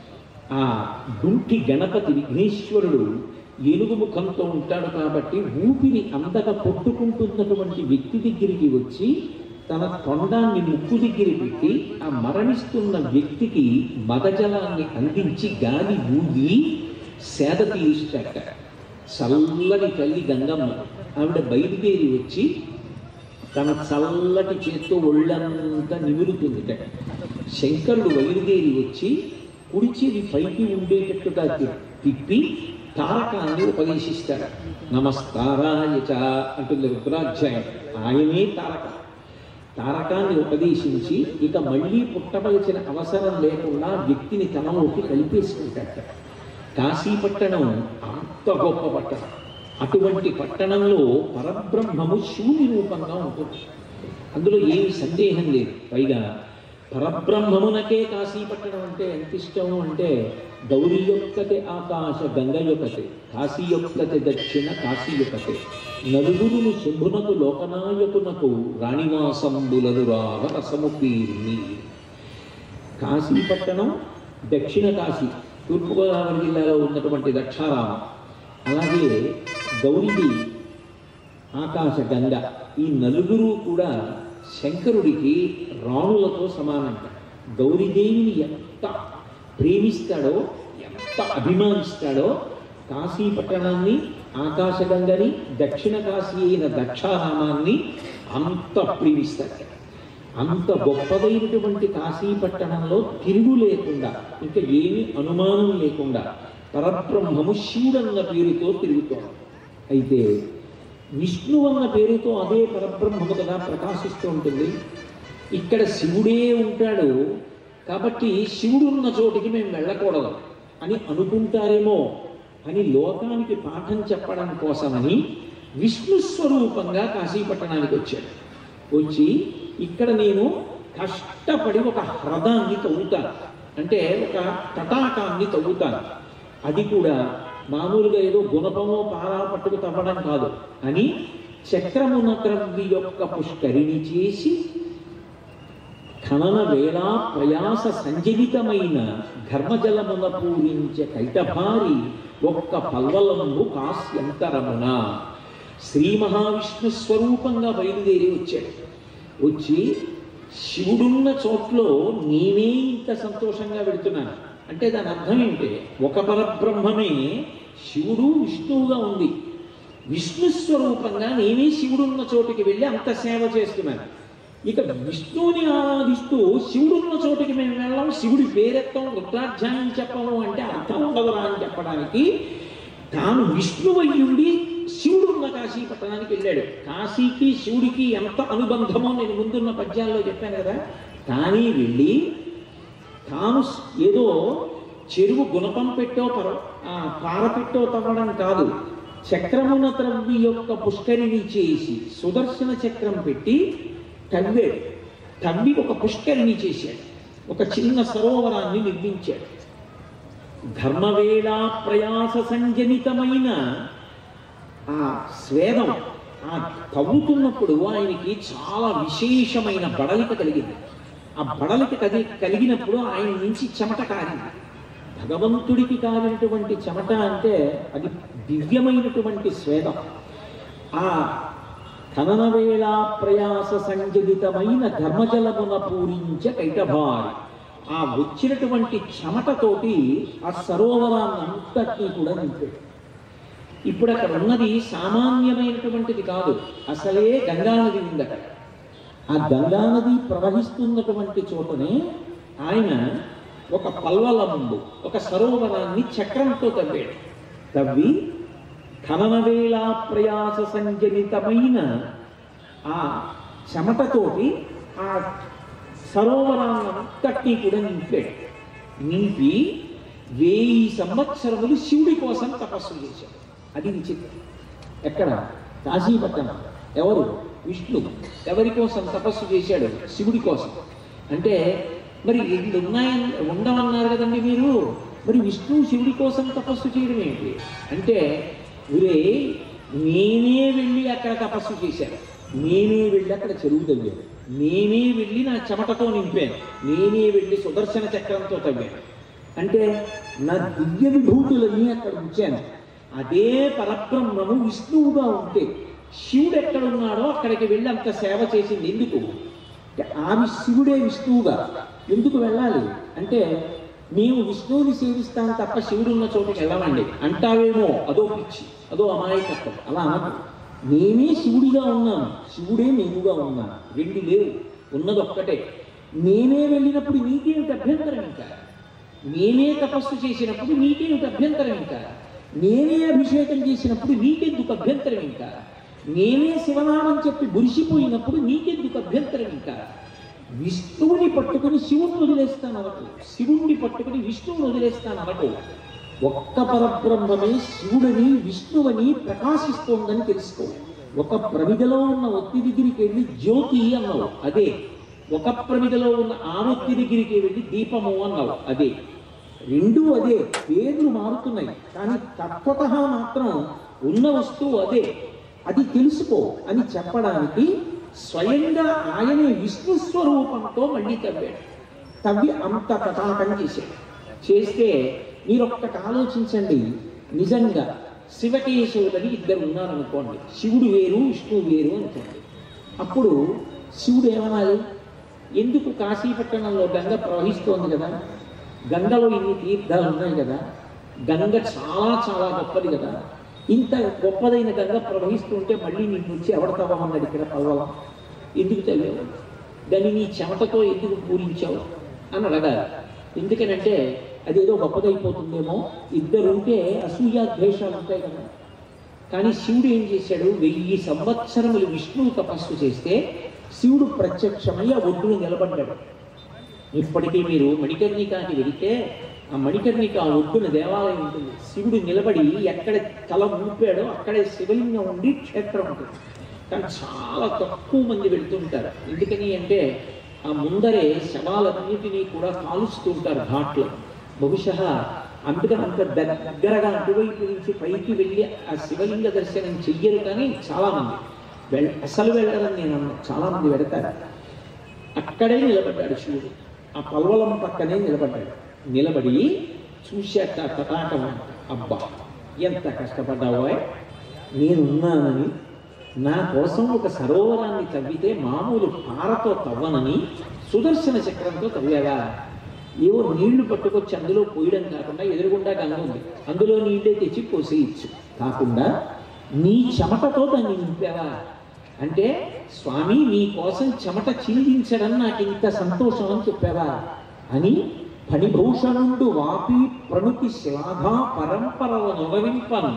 ఆ డుంటి గణపతి విఘ్నేశ్వరుడు ఏనుగు ముఖంతో ఉంటాడు కాబట్టి ఊపిరి అందక కొట్టుకుంటున్నటువంటి వ్యక్తి దగ్గరికి వచ్చి తన తొండాన్ని ముక్కు దగ్గర పెట్టి ఆ మరణిస్తున్న వ్యక్తికి మదజలాన్ని అందించి గాలి ఊగి సేద తీరుస్తాట చల్లని తల్లి గంగమ్మ ఆవిడ బయలుదేరి వచ్చి తన చల్లటి చేత్తో ఒళ్ళంతా నిమురుతుందిట శంకరుడు బయలుదేరి వచ్చి కుడి చెవి పైకి ఉండేటట్టుగా తి- తిప్పి తారకాన్ని ఉపదేశిస్తాడు నమస్కారాయ చ అంటుంది రుద్రాధ్యాయం ఆయనే తారక తారకాన్ని ఉపదేశించి ఇక మళ్ళీ పుట్టవలసిన అవసరం లేకుండా వ్యక్తిని తనలోకి కలిపేసుకుంటాడు కాశీపట్టణం అంత గొప్ప పట్టణం అటువంటి పట్టణంలో పరబ్రహ్మము శూన్య రూపంగా ఉంటుంది అందులో ఏమి సందేహం లేదు పైగా పరబ్రహ్మమునకే కాశీ పట్టడం అంటే ఎంత ఇష్టం అంటే గౌరీ యొక్కతే ఆకాశ గంగ యొక్కతే కాశీ యొక్కతే దక్షిణ కాశీ యొక్కతే నలుగురును శంభునకు లోకనాయకునకు రాణివాసంబులను రావ రసము పీర్ని కాశీపట్టణం దక్షిణ కాశీ తూర్పుగోదావరి జిల్లాలో ఉన్నటువంటి దక్షారామం అలాగే గౌరీది ఆకాశ గంగ ఈ నలుగురు కూడా శంకరుడికి రాణులతో సమానంట గౌరీదేవిని ఎంత ప్రేమిస్తాడో ఎంత అభిమానిస్తాడో కాశీ పట్టణాన్ని ఆకాశగంగని దక్షిణ కాశీ అయిన దక్షారామాన్ని అంత ప్రేమిస్తాడు అంత గొప్పదైనటువంటి కాశీ పట్టణంలో తిరుగు లేకుండా ఇంకా ఏమి అనుమానం లేకుండా పరబ్రహ్మము శివుడన్న పేరుతో తిరుగుతోంది అయితే విష్ణు అన్న పేరుతో అదే పరబ్రహ్మము కదా ప్రకాశిస్తూ ఉంటుంది ఇక్కడ శివుడే ఉంటాడు కాబట్టి శివుడు ఉన్న చోటికి మేము వెళ్ళకూడదు అని అనుకుంటారేమో అని లోకానికి పాఠం చెప్పడం కోసమని విష్ణు స్వరూపంగా కాశీపట్టణానికి వచ్చాడు వచ్చి ఇక్కడ నేను కష్టపడి ఒక హ్రదాన్ని తవ్వుతాను అంటే ఒక తటాకాన్ని తవ్వుతాను అది కూడా మామూలుగా ఏదో గుణపమో పారా పట్టుకు తవ్వడం కాదు అని చక్రమున క్రవ్వి యొక్క పుష్కరిణి చేసి ఖనన వేళ ప్రయాస సంజనితమైన ఘర్మజలమున పూరించే కైటభారి ఒక్క పల్వలంబు కాస్యంతరమున శ్రీ మహావిష్ణు స్వరూపంగా బయలుదేరి వచ్చాడు వచ్చి శివుడున్న చోట్లో నేనే ఇంత సంతోషంగా వెళుతున్నాను అంటే దాని అర్థం ఏంటి ఒక పరబ్రహ్మమే శివుడు విష్ణువుగా ఉంది విష్ణు స్వరూపంగా నేనే శివుడున్న చోటికి వెళ్ళి అంత సేవ చేస్తున్నాను ఇక విష్ణువుని ఆరాధిస్తూ శివుడున్న చోటికి మేము వెళ్ళాం శివుడి పేరెత్తం రుద్రాధ్యాయం చెప్పము అంటే అర్థం ఉండదురా అని చెప్పడానికి తాను విష్ణువయ్యుండి శివుడున్న కాశీ పట్టణానికి వెళ్ళాడు కాశీకి శివుడికి ఎంత అనుబంధమో నేను ముందున్న పద్యాల్లో చెప్పాను కదా కానీ వెళ్ళి తాను ఏదో చెరువు గుణపం పెట్టో పర ఆ, పార పెట్టో తవ్వడం కాదు చక్రమున త్రవ్వి యొక్క పుష్కరిణి చేసి సుదర్శన చక్రం పెట్టి తవ్వాడు తవ్వి ఒక పుష్కరిణి చేశాడు ఒక చిన్న సరోవరాన్ని నిర్మించాడు ధర్మవేళ ప్రయాస సంజనితమైన ఆ స్వేదం ఆ తవ్వుతున్నప్పుడు ఆయనకి చాలా విశేషమైన బడలిక కలిగింది ఆ బడలిక కది కలిగినప్పుడు ఆయన నుంచి చెమట కారింది భగవంతుడికి కారినటువంటి చెమట అంటే అది దివ్యమైనటువంటి స్వేదం ఆ ఖనన వేళ ప్రయాస సంజలితమైన ధర్మజలమున పూరించ కైటభారి ఆ వచ్చినటువంటి చెమటతోటి ఆ సరోవరాన్ని అంతటినీ కూడా నింపాడు ఇప్పుడు అక్కడ ఉన్నది సామాన్యమైనటువంటిది కాదు అసలే గంగానది ఉంది అక్కడ ఆ గంగానది ప్రవహిస్తున్నటువంటి చోటనే ఆయన ఒక పల్వలంబు ఒక సరోవరాన్ని చక్రంతో తవ్వాడు తవ్వి ఖననవేళ ప్రయాస సంజనితమైన ఆ చెమటతోటి ఆ సరోవరాన్నంతటినీ కూడా నింపాడు నింపి వెయ్యి సంవత్సరములు శివుడి కోసం తపస్సు చేశాడు అది విచిత్రం ఎక్కడ కాశీపట్టణం ఎవరు విష్ణు ఎవరి కోసం తపస్సు చేశాడు శివుడి కోసం అంటే మరి రెండు ఉన్నాయని ఉండమన్నారు కదండి మీరు మరి విష్ణువు శివుడి కోసం తపస్సు చేయడం ఏంటి అంటే ఒరే నేనే వెళ్ళి అక్కడ తపస్సు చేశాను నేనే వెళ్ళి అక్కడ చెరువు తవ్వాను నేనే వెళ్ళి నా చెమటతో నింపాను నేనే వెళ్ళి సుదర్శన చక్రంతో తవ్వాను అంటే నా దివ్య విభూతులన్నీ అక్కడ ఉంచాను అదే పరబ్రహ్మము విష్ణువుగా ఉంటే శివుడు ఎక్కడున్నాడో అక్కడికి వెళ్ళి అంత సేవ చేసింది ఎందుకు ఆ వి- శివుడే విష్ణువుగా ఎందుకు వెళ్ళాలి అంటే మేము విష్ణువుని సేవిస్తాం తప్ప శివుడు ఉన్న చోటుకి వెళ్ళమండి అంటావేమో అదో పిచ్చి అదో అమాయకత్వం అలా అనకు నేనే శివుడిగా ఉన్నాను శివుడే నేనుగా ఉన్నాను రెండు లేవు ఉన్నది ఒక్కటే నేనే వెళ్ళినప్పుడు నీకేమిటి అభ్యంతరం ఇంకా నేనే తపస్సు చేసినప్పుడు నీకేమిటి అభ్యంతరం ఇంకా నేనే అభిషేకం చేసినప్పుడు నీకెందుకు అభ్యంతరం ఇంకా నేనే శివనామం చెప్పి మురిసిపోయినప్పుడు నీకెందుకు అభ్యంతరం ఇంకా విష్ణువుని పట్టుకుని శివుని వదిలేస్తాను అనకు శివుణ్ణి పట్టుకుని విష్ణువుని వదిలేస్తాను అనకు ఒక్క పరబ్రహ్మమే శివుడని విష్ణువని ప్రకాశిస్తోందని తెలుసుకో ఒక ప్రమిదలో ఉన్న ఒత్తి దగ్గరికి వెళ్ళి జ్యోతి అన్నావు అదే ఒక ప్రమిదలో ఉన్న ఆవృత్తి దగ్గరికి వెళ్ళి దీపము అన్నావు అదే రెండు అదే పేర్లు మారుతున్నాయి కానీ తత్వత మాత్రం ఉన్న వస్తువు అదే అది తెలుసుకో అని చెప్పడానికి స్వయంగా ఆయనే విష్ణు స్వరూపంతో మళ్ళీ తవ్వాడు తవ్వి అంత పతాకం చేశాడు చేస్తే మీరు ఒక్కటి ఆలోచించండి నిజంగా శివకేశవులని ఇద్దరు ఉన్నారనుకోండి శివుడు వేరు విష్ణువు వేరు అనుకోండి అప్పుడు శివుడు ఏమనాలి ఎందుకు కాశీపట్టణంలో గంగ ప్రవహిస్తోంది కదా గంగలో ఇన్ని తీర్థాలు ఉన్నాయి కదా గంగ చాలా చాలా గొప్పది కదా ఇంత గొప్పదైన గంగ ప్రవహిస్తుంటే మళ్ళీ నిన్ను వచ్చి ఎవడతావన్నాడు ఇక్కడ పల్వలం ఎందుకు తవ్వావు దాన్ని నీ చెమటతో ఎందుకు పూరించావు అని అడగాలి ఎందుకనంటే అదేదో గొప్పదైపోతుందేమో ఇద్దరుంటే అసూయాద్వేషాలు ఉంటాయి కదా కానీ శివుడు ఏం చేశాడు వెయ్యి సంవత్సరములు విష్ణువు తపస్సు చేస్తే శివుడు ప్రత్యక్షమై ఆ ఒడ్డును నిలబడ్డాడు ఇప్పటికీ మీరు మణికర్ణికాకి వెళితే ఆ మణికర్ణిక ఆ ఒడ్డున దేవాలయం ఉంటుంది శివుడు నిలబడి ఎక్కడ తల ఊపాడో అక్కడే శివలింగం ఉండి క్షేత్రం ఉంటుంది కానీ చాలా తక్కువ మంది వెళ్తుంటారు ఎందుకని అంటే ఆ ముందరే శవాలన్నిటినీ కూడా కాలుస్తూ ఉంటారు ఘాట్లో బహుశా అందుకని అంత దగ్గరగా అటువైపు నుంచి పైకి వెళ్ళి ఆ శివలింగ దర్శనం చెయ్యరు కానీ చాలా మంది వెళ్ అసలు వెళ్ళరని నేను అన్నా చాలా మంది వెళతారు అక్కడే నిలబడ్డాడు శివుడు ఆ పల్వలం పక్కనే నిలబడ్డాడు నిలబడి చూశాక తటాకం అబ్బా ఎంత కష్టపడ్డావో నేనున్నానని నా కోసం ఒక సరోవరాన్ని తవ్వితే మామూలు పారతో తవ్వనని సుదర్శన చక్రంతో తవ్వావా ఏవో నీళ్లు పట్టుకొచ్చి అందులో పోయడం కాకుండా ఎదురుగుండా గంగ ఉంది అందులో నీళ్ళే తెచ్చి పోసేయచ్చు కాకుండా నీ చెమటతో దాన్ని నింపావా అంటే స్వామి నీ కోసం చెమట చిందించడం నాకు ఇంత సంతోషం అని చెప్పావా అని ఫణిభూషణుండు వాపి ప్రణుతి శ్లాఘ పరంపరవ నొగవింపను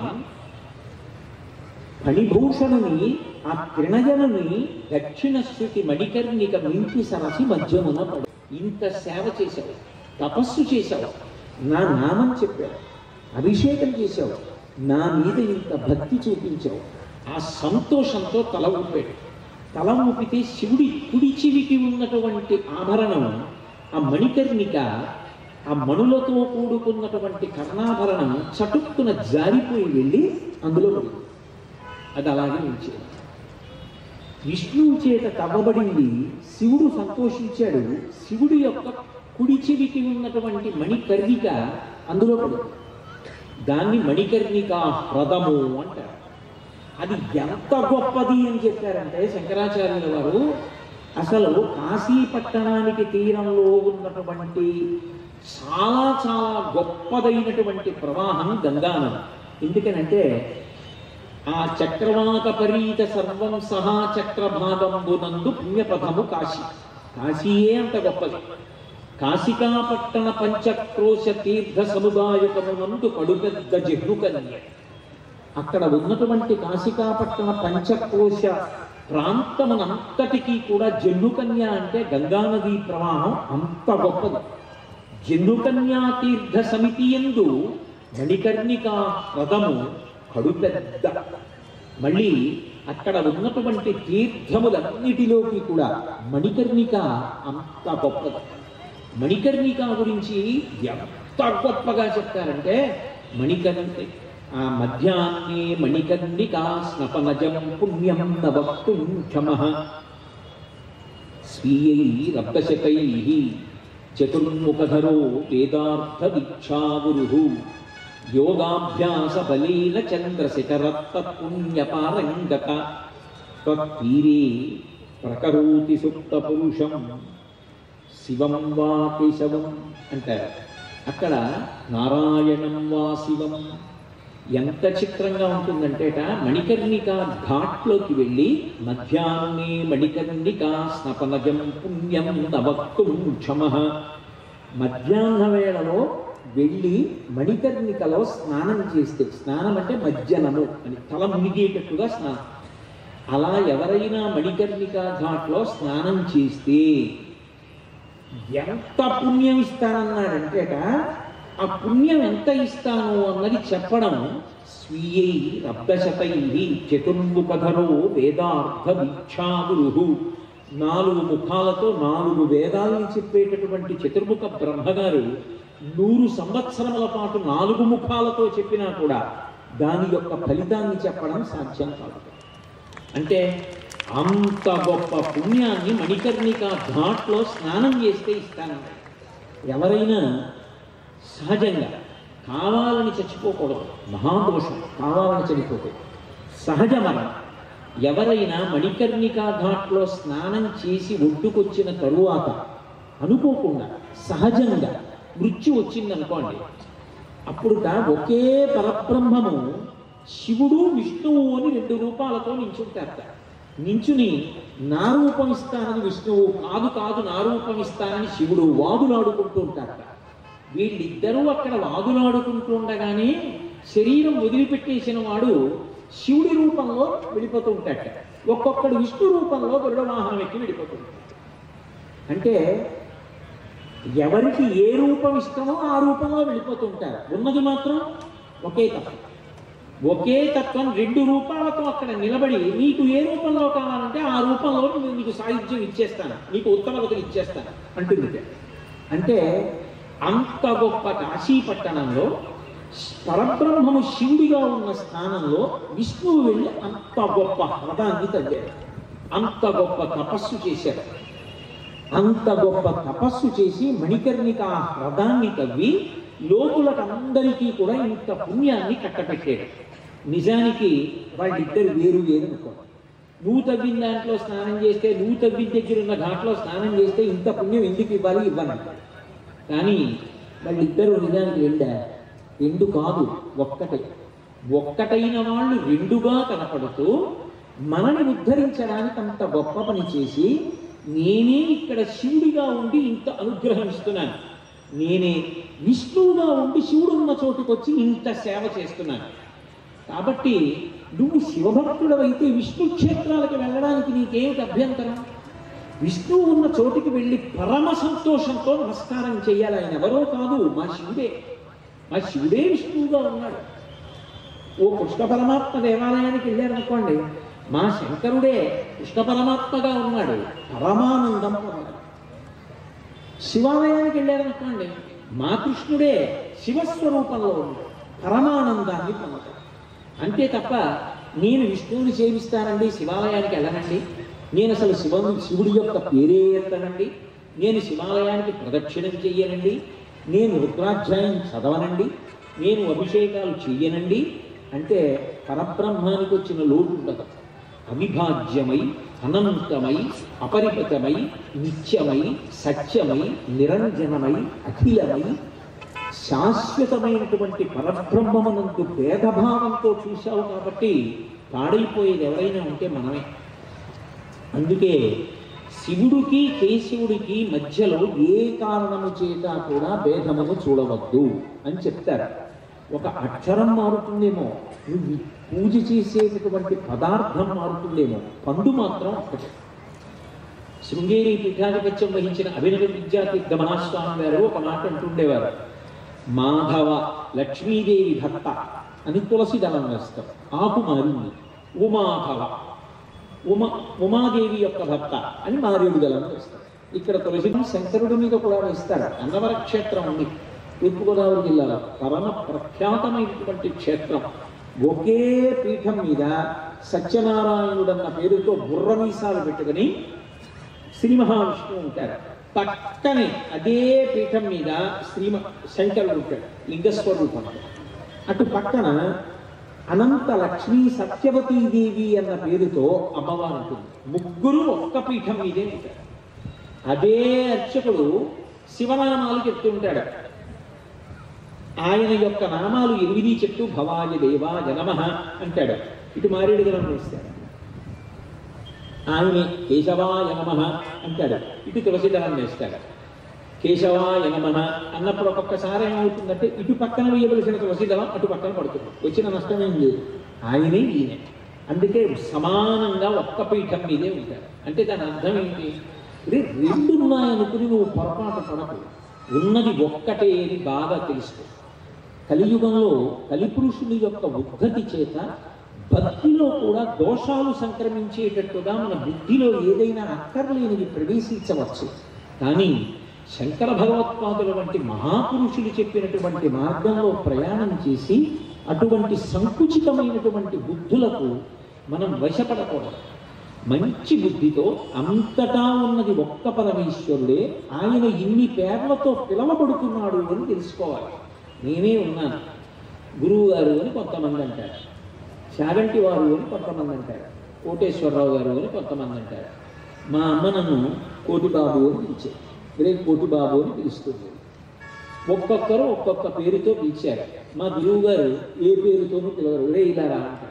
ఫణిభూషణుని ఆ త్రిణజనుని దక్షిణ శృతి మణికర్ణిక మించి సరసి మధ్యమున పడు ఇంత సేవ చేశావు తపస్సు చేశావు నా నామం చెప్పావు అభిషేకం చేశావు నా మీద ఇంత భక్తి చూపించావు ఆ సంతోషంతో తల ఊపాడు తల ఊపితే శివుడి కుడి చెవికి ఉన్నటువంటి ఆభరణం ఆ మణికర్ణిక ఆ మణులతో కూడుకున్నటువంటి కర్ణాభరణం చటుక్కున జారిపోయి వెళ్ళి అందులో పడింది అది అలాగే ఉంచేది విష్ణువు చేత తవ్వబడింది శివుడు సంతోషించాడు శివుడి యొక్క కుడి చెవికి ఉన్నటువంటి మణికర్ణిక అందులో పడింది దాన్ని మణికర్ణిక హ్రదము అంటారు అది ఎంత గొప్పది అని చెప్పారంటే శంకరాచార్యుల వారు అసలు కాశీ పట్టణానికి తీరంలో ఉన్నటువంటి చాలా చాలా గొప్పదైనటువంటి ప్రవాహం గంగానది ఎందుకనంటే ఆ చక్రవాక పరీత సర్వం సహా చక్రభాగంబునందు పుణ్యపథము కాశీ కాశీయే అంత గొప్పది కాశికాపట్టణ పంచక్రోశ తీర్థ సముదాయకమునందు కడుపెద్ద జిహ్నుకన్య అక్కడ ఉన్నటువంటి కాశికాపట్టణ పంచకోశ ప్రాంతమునంతటికీ కూడా జన్నుకన్య అంటే గంగానదీ ప్రవాహం అంత గొప్పది జన్నుకన్యా తీర్థ సమితి ఎందు మణికర్ణికా హ్రదము కడుపెద్ద మళ్ళీ అక్కడ ఉన్నటువంటి తీర్థములన్నిటిలోకి కూడా మణికర్ణిక అంత గొప్పది మణికర్ణిక గురించి ఎంత గొప్పగా చెప్తారంటే మణికర్ణి ఆ మధ్యాహ్నే మణికర్ణికా స్నపనజం పుణ్యం నవక్తుం క్షమః స్వీయై రక్తశకై చతుర్ముఖధరో వేదార్థ దీక్షాగురు యోగాభ్యాస బలీన చంద్రశిఖరత్త పుణ్యపారంగత త్వత్తీరే ప్రకరోతి సుప్త పురుషం శివం వా కేశవం అంటారు అక్కడ నారాయణం వా శివం ఎంత చిత్రంగా ఉంటుందంటేట మణికర్ణిక ఘాట్లోకి వెళ్ళి మధ్యాహ్నే మణికర్ణిక స్నపనజం పుణ్యం నవక్తుం క్షమ మధ్యాహ్న వేళలో వెళ్ళి మణికర్ణికలో స్నానం చేస్తే స్నానం అంటే మధ్యాహ్నము అని తల మునిగేటట్టుగా స్నానం అలా ఎవరైనా మణికర్ణిక ఘాట్లో స్నానం చేస్తే ఎంత పుణ్యం ఇస్తానన్నాడంటేట ఆ పుణ్యం ఎంత ఇస్తాను అన్నది చెప్పడం స్వీయై రబ్దశతై చతుర్ముఖధరో వేదార్థ దీక్షాగురు నాలుగు ముఖాలతో నాలుగు వేదాలని చెప్పేటటువంటి చతుర్ముఖ బ్రహ్మగారు నూరు సంవత్సరముల పాటు నాలుగు ముఖాలతో చెప్పినా కూడా దాని యొక్క ఫలితాన్ని చెప్పడం సాధ్యం కాదు అంటే అంత గొప్ప పుణ్యాన్ని మణికర్ణిక ఘాట్లో స్నానం చేస్తే ఇస్తానన్నాడు ఎవరైనా సహజంగా కావాలని చచ్చిపోకూడదు మహాదోషం కావాలని చనిపోతే సహజ మరణం ఎవరైనా మణికర్ణికా ఘాట్లో స్నానం చేసి ఒడ్డుకొచ్చిన తరువాత అనుకోకుండా సహజంగా మృత్యు వచ్చిందనుకోండి అప్పుడుట ఒకే పరబ్రహ్మము శివుడు విష్ణువు అని రెండు రూపాలతో నించుంటారట నించుని నా రూపం ఇస్తానని విష్ణువు కాదు కాదు నా రూపం ఇస్తానని శివుడు వాదులాడుకుంటూ ఉంటారట వీళ్ళిద్దరూ అక్కడ వాదులాడుకుంటూ ఉండగానే శరీరం వదిలిపెట్టేసిన వాడు శివుడి రూపంలో వెళ్ళిపోతూ ఉంటాడట ఒక్కొక్కడు విష్ణు రూపంలో గరుడ వాహనం ఎక్కి వెళ్ళిపోతూ ఉంటాడు అంటే ఎవరికి ఏ రూపం ఇష్టమో ఆ రూపంలో వెళ్ళిపోతూ ఉంటారు ఉన్నది మాత్రం ఒకే తత్వం ఒకే తత్వం రెండు రూపాలతో అక్కడ నిలబడి నీకు ఏ రూపంలో కావాలంటే ఆ రూపంలో నేను నీకు సాహిత్యం ఇచ్చేస్తాను నీకు ఉత్తమ గతులు ఇచ్చేస్తాను అంటుంది అంటే అంత గొప్ప కాశీ పట్టణంలో పరబ్రహ్మము శివుడిగా ఉన్న స్థానంలో విష్ణువు వెళ్ళి అంత గొప్ప హ్రదాన్ని తగ్గాడు అంత గొప్ప తపస్సు చేశాడు అంత గొప్ప తపస్సు చేసి మణికర్ణిక ఆ హ్రదాన్ని తవ్వి లోకులకందరికీ కూడా ఇంత పుణ్యాన్ని కట్టపెట్టాడు నిజానికి వాళ్ళిద్దరు వేరు వేరు అనుకో నువ్వు తవ్విన దాంట్లో స్నానం చేస్తే నువ్వు తవ్విన దగ్గర ఉన్న ఘాట్లో స్నానం చేస్తే ఇంత పుణ్యం ఎందుకు ఇవ్వాలి ఇవ్వనంటాడు కానీ వాళ్ళిద్దరూ నిజానికి రెండా రెండు కాదు ఒక్కటే ఒక్కటైన వాళ్ళు రెండుగా కనపడుతూ మనని ఉద్ధరించడానికి అంత గొప్ప పని చేసి నేనే ఇక్కడ శివుడిగా ఉండి ఇంత అనుగ్రహం ఇస్తున్నాను నేనే విష్ణువుగా ఉండి శివుడు ఉన్న చోటుకు వచ్చి ఇంత సేవ చేస్తున్నాను కాబట్టి నువ్వు శివభక్తుడవైతే విష్ణు క్షేత్రాలకు వెళ్ళడానికి నీకేమిటి అభ్యంతరం విష్ణువు ఉన్న చోటికి వెళ్ళి పరమ సంతోషంతో నమస్కారం చేయాలి ఆయన ఎవరో కాదు మా శివుడే మా శివుడే విష్ణువుగా ఉన్నాడు ఓ కృష్ణ పరమాత్మ దేవాలయానికి వెళ్ళారనుకోండి మా శంకరుడే కృష్ణ పరమాత్మగా ఉన్నాడు పరమానందం పొందాడు శివాలయానికి వెళ్ళారనుకోండి మా కృష్ణుడే శివస్వరూపంలో ఉన్నాడు పరమానందాన్ని పొందాడు అంతే తప్ప నేను విష్ణువుని సేవిస్తానండి శివాలయానికి వెళ్ళనండి నేను అసలు శివుని శివుడి యొక్క పేరే ఎత్తనండి నేను శివాలయానికి ప్రదక్షిణం చెయ్యనండి నేను రుద్రాధ్యాయం చదవనండి నేను అభిషేకాలు చెయ్యనండి అంటే పరబ్రహ్మానికి వచ్చిన లోటు ఉండదు అవిభాజ్యమై అనంతమై అపరిమితమై నిత్యమై సత్యమై నిరంజనమై అఖిలమై శాశ్వతమైనటువంటి పరబ్రహ్మమునందు భేదభావంతో చూశావు కాబట్టి పాడైపోయేది ఎవరైనా ఉంటే మనమే అందుకే శివుడికి కేశవుడికి మధ్యలో ఏ కారణము చేత కూడా భేదమును చూడవద్దు అని చెప్తారు ఒక అక్షరం మారుతుందేమో నువ్వు పూజ చేసేటటువంటి పదార్థం మారుతుందేమో పండు మాత్రం ఒకటే శృంగేరి పీఠాధిపత్యం వహించిన అభినవ విద్యాతీర్థ మహాస్వామి గారు ఒక మాట అంటుండేవారు మాధవ లక్ష్మీదేవి భక్త అని తులసి దళం వేస్తారు ఆకు మారింది ఉమాధవ ఉమ ఉమాదేవి యొక్క భక్త అని మారేడు దళం వేస్తారు ఇక్కడ తులసి శంకరుడి మీద కూడా వేస్తారు అన్నవర క్షేత్రం ఉంది తూర్పుగోదావరి జిల్లాలో పరమ ప్రఖ్యాతమైనటువంటి క్షేత్రం ఒకే పీఠం మీద సత్యనారాయణుడన్న పేరుతో బుర్ర మీసాలు పెట్టుకుని శ్రీ మహావిష్ణువు ఉంటారు పక్కనే అదే పీఠం మీద శ్రీమ శంకరుడు ఉంటాడు లింగస్వరూపంలో అటు పక్కన అనంత లక్ష్మీ సత్యవతీదేవి అన్న పేరుతో అమ్మవారు ఉంటుంది ముగ్గురు ఒక్క పీఠం మీదే ఉంటారు అదే అర్చకుడు శివనామాలు చెప్తుంటాడు ఆయన యొక్క నామాలు ఎనిమిది చెప్తూ భవాయ దేవాయ నమః అంటాడు ఇటు మారేడు గలం వేస్తాడు ఆయనే కేశవాయ నమ అంటాడు ఇటు తులసిదళం వేస్తాడు కేశవాయ నమ అన్నప్పుడు ఒక్కొక్కసారి ఏమవుతుందంటే ఇటు పక్కన వేయవలసిన తులసిదళం అటు పక్కన పడుతుంది వచ్చిన నష్టం ఏం లేదు ఆయనే ఈయనే అందుకే సమానంగా ఒక్క పీఠం మీదే ఉంటాడు అంటే దాని అర్థం ఏంటి ఇది రెండు ఉన్నాయనుకుని నువ్వు పొరపాటు పడకు ఉన్నది ఒక్కటే అని బాగా తెలుసుకో కలియుగంలో కలిపురుషుని యొక్క ఉద్ధతి చేత భక్తిలో కూడా దోషాలు సంక్రమించేటట్టుగా మన బుద్ధిలో ఏదైనా అక్కర్లేనిది ప్రవేశించవచ్చు కానీ శంకర భగవత్పాదుల వంటి మహాపురుషులు చెప్పినటువంటి మార్గంలో ప్రయాణం చేసి అటువంటి సంకుచితమైనటువంటి బుద్ధులకు మనం వశపడకూడదు మంచి బుద్ధితో అంతటా ఉన్నది ఒక్క పరమేశ్వరుడే ఆయన ఇన్ని పేర్లతో పిలవబడుతున్నాడు అని తెలుసుకోవాలి నేనే ఉన్నాను గురువు గారు అని కొంతమంది అంటారు శాగంటి వారు అని కొంతమంది అంటారు కోటేశ్వరరావు గారు అని కొంతమంది అంటారు మా అమ్మ నన్ను కోటిబాబు అని పిలిచారు రే కోటిబాబు అని పిలుస్తుంది ఒక్కొక్కరు ఒక్కొక్క పేరుతో పిలిచారు మా గురువు గారు ఏ పేరుతోనూ పిలవరు రే ఇలా రా అంటారు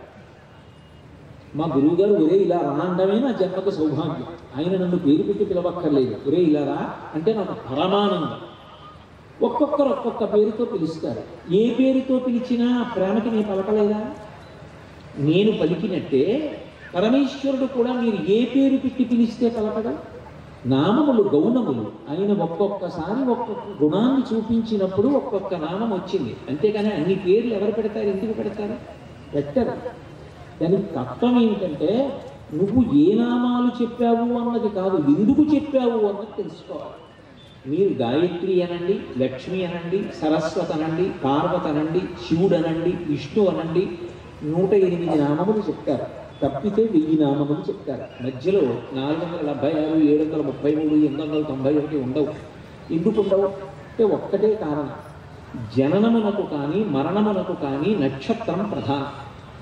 మా గురువు గారు ఒరే ఇలా రా అనడమే నా జన్మకు సౌభాగ్యం ఆయన నన్ను పేరు పెట్టి పిలవక్కర్లేదు ఒరే ఇలా రా అంటే నాకు పరమానందం ఒక్కొక్కరు ఒక్కొక్క పేరుతో పిలుస్తారు ఏ పేరుతో పిలిచినా ఆ ప్రేమకి నేను పలకలేదా నేను పలికినట్టే పరమేశ్వరుడు కూడా మీరు ఏ పేరు పెట్టి పిలిస్తే పలకడం నామములు గౌణములు ఆయన ఒక్కొక్కసారి ఒక్కొక్క గుణాన్ని చూపించినప్పుడు ఒక్కొక్క నామం వచ్చింది అంతేకాని అన్ని పేర్లు ఎవరు పెడతారు ఎందుకు పెడతారు పెట్టరు దానికి తత్వం ఏమిటంటే నువ్వు ఏ నామాలు చెప్పావు అన్నది కాదు ఎందుకు చెప్పావు అన్నది తెలుసుకోవాలి మీరు గాయత్రి అనండి లక్ష్మి అనండి సరస్వతి అనండి పార్వతి అనండి శివుడు అనండి విష్ణు అనండి నూట ఎనిమిది నామములు చెప్తారు తప్పితే వెయ్యి నామములు చెప్తారు మధ్యలో నాలుగు వందల డెబ్బై ఆరు ఏడు వందల ముప్పై మూడు ఎనిమిది వందల తొంభై ఒకటి ఉండవు ఎందుకు ఉండవు అంటే ఒక్కటే కారణం జననమునకు కానీ మరణమునకు కానీ నక్షత్రం ప్రధానం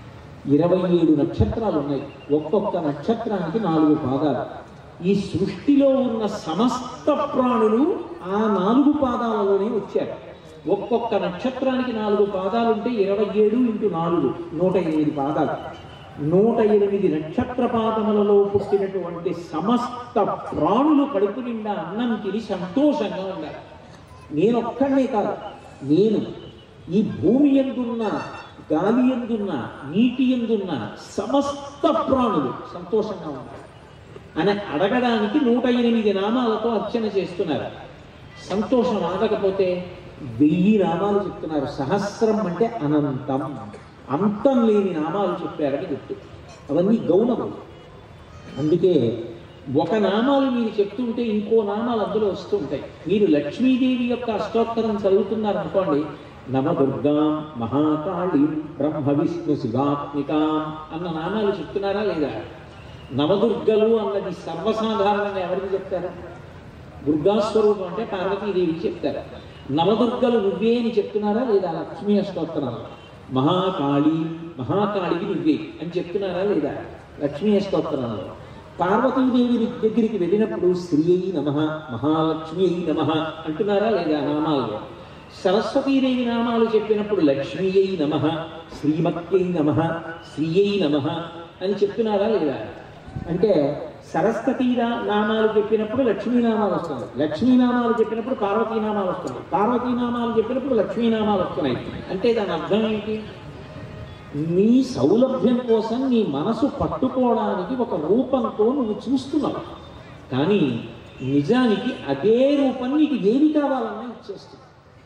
ఇరవై ఏడు నక్షత్రాలు ఉన్నాయి ఒక్కొక్క నక్షత్రానికి నాలుగు పాదాలు ఈ సృష్టిలో ఉన్న సమస్త ప్రాణులు ఆ నాలుగు పాదాలలోనే వచ్చారు ఒక్కొక్క నక్షత్రానికి నాలుగు పాదాలు ఉంటే ఇరవై ఏడు ఇంటూ నాలుగు నూట ఎనిమిది పాదాలు నూట ఎనిమిది నక్షత్ర పాదములలో పుట్టినటువంటి సమస్త ప్రాణులు కడుపు నిండా అన్నం తిని సంతోషంగా ఉండాలి నేను ఒక్కడే కాదు నేను ఈ భూమి ఎందున్న గాలి ఎందున్న నీటి ఎందున్న సమస్త ప్రాణులు సంతోషంగా ఉండాలి అని అడగడానికి నూట ఎనిమిది నామాలతో అర్చన చేస్తున్నారు సంతోషం ఆగకపోతే వెయ్యి నామాలు చెప్తున్నారు సహస్రం అంటే అనంతం అంతం లేని నామాలు చెప్పారని గుర్తు అవన్నీ గౌణములు అందుకే ఒక నామాలు మీరు చెప్తుంటే ఇంకో నామాలు అందులో వస్తూ ఉంటాయి మీరు లక్ష్మీదేవి యొక్క అష్టోత్తరం చదువుతున్నారు అనుకోండి నవదుర్గాం మహాకాళి బ్రహ్మ విష్ణు శివాత్మికాం అన్న నామాలు చెప్తున్నారా లేదా నవదుర్గలు అన్నది సర్వసాధారణంగా ఎవరికి చెప్తారు దుర్గాస్వరూపం అంటే పార్వతీదేవి చెప్తారు నవదుర్గలు నువ్వే అని చెప్తున్నారా లేదా లక్ష్మీ అష్టోత్తరాలు మహాకాళి మహాకాళివి నువ్వే అని చెప్తున్నారా లేదా లక్ష్మీ అష్టోత్తరంలో పార్వతీదేవి దగ్గరికి వెళ్ళినప్పుడు శ్రీ అయి నమ మహాలక్ష్మి అయి నమ అంటున్నారా లేదా నామాల్లో సరస్వతీదేవి నామాలు చెప్పినప్పుడు లక్ష్మీ అయి నమ శ్రీమత్యై నమ శ్రీ అయి నమ అని చెప్తున్నారా లేదా అంటే సరస్వతీ రా- నామాలు చెప్పినప్పుడు లక్ష్మీనామాలు వస్తుంది లక్ష్మీనామాలు చెప్పినప్పుడు పార్వతీనామాలు వస్తుంది పార్వతీనామాలు చెప్పినప్పుడు లక్ష్మీనామాలు వస్తున్నాయి అంటే దాని అర్థం ఏంటి నీ సౌలభ్యం కోసం నీ మనసు పట్టుకోవడానికి ఒక రూపంతో నువ్వు చూస్తున్నావు కానీ నిజానికి అదే రూపం నీకు ఏది కావాలన్నా ఇచ్చేస్తుంది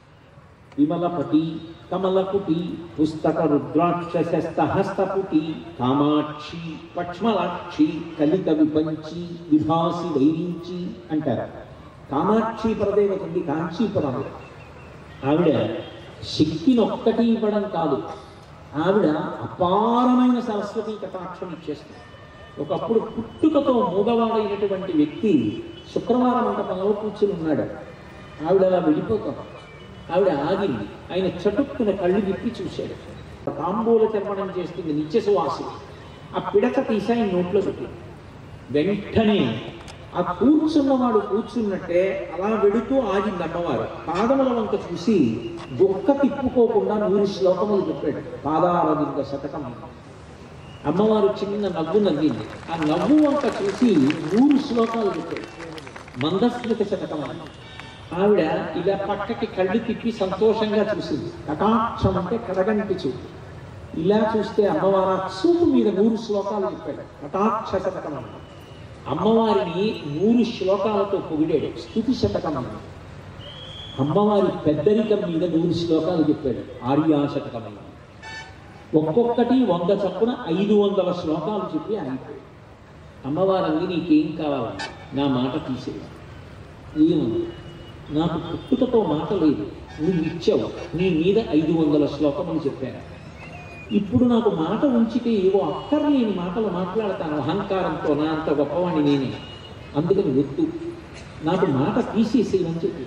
విమలపటి కమలపుటి పుస్తక రుద్రాక్షస్త హస్తపుటి కామాక్షి పక్ష్మలాక్షి కలిత విపంచి విభాసి వైరించి అంటారు కామాక్షి పరదేవత ఉంది కాంచీపురంలో ఆవిడ శక్తిని ఒక్కటి ఇవ్వడం కాదు ఆవిడ అపారమైన సరస్వతి కటాక్షం ఇచ్చేస్తుంది ఒకప్పుడు పుట్టుకతో మూగవాడైనటువంటి వ్యక్తి శుక్రవార మంటపంలో కూర్చుని ఉన్నాడు ఆవిడ అలా వెళ్ళిపోతాం ఆవిడ ఆగింది ఆయన చటుక్కున కళ్ళు విప్పి చూశాడు తాంబూల తర్పణం చేస్తుంది నిత్య సువాసిని ఆ పిడక తీసి ఆయన నోట్లో పెట్టింది వెంటనే ఆ కూర్చున్నవాడు కూర్చున్నట్టే అలా వెడుతూ ఆగింది అమ్మవారు పాదముల వంక చూసి బొక్క తిప్పుకోకుండా నూరు శ్లోకములు చెప్పాడు పాదారవింద శతకం అమ్మవారు చిన్న నవ్వు నవ్వింది ఆ నవ్వు వంక చూసి నూరు శ్లోకాలు చెప్పాడు మందస్మృత శతకం అని. ఆవిడ ఇలా పక్కకి కళ్ళు తిప్పి సంతోషంగా చూసింది కటాక్షం అంటే కడగంటి చూపు ఇలా చూస్తే అమ్మవారు ఆ చూపు మీద నూరు శ్లోకాలు చెప్పాడు కటాక్ష శతకం అన్న అమ్మవారిని నూరు శ్లోకాలతో పొగిడాడు స్థుతి శతకం అన్న అమ్మవారి పెద్దరికం మీద నూరు శ్లోకాలు చెప్పాడు ఆర్యా శతకం అన్న ఒక్కొక్కటి వంద చప్పున ఐదు వందల శ్లోకాలు చెప్పి ఆగిపోయి అమ్మవారంది నీకేం కావాలని నా మాట తీసేది ఏమన్నా నాకు పుట్టుకతో మాట లేదు నువ్వు ఇచ్చావు నీ మీద ఐదు వందల శ్లోకములు చెప్పాను ఇప్పుడు నాకు మాట ఉంచితే ఏవో అక్కర్లేని మాటలు మాట్లాడతాను అహంకారంతో నా అంత గొప్పవాణ్ణి నేనే అందుకని వద్దు నాకు మాట తీసేసేయమని చెప్పి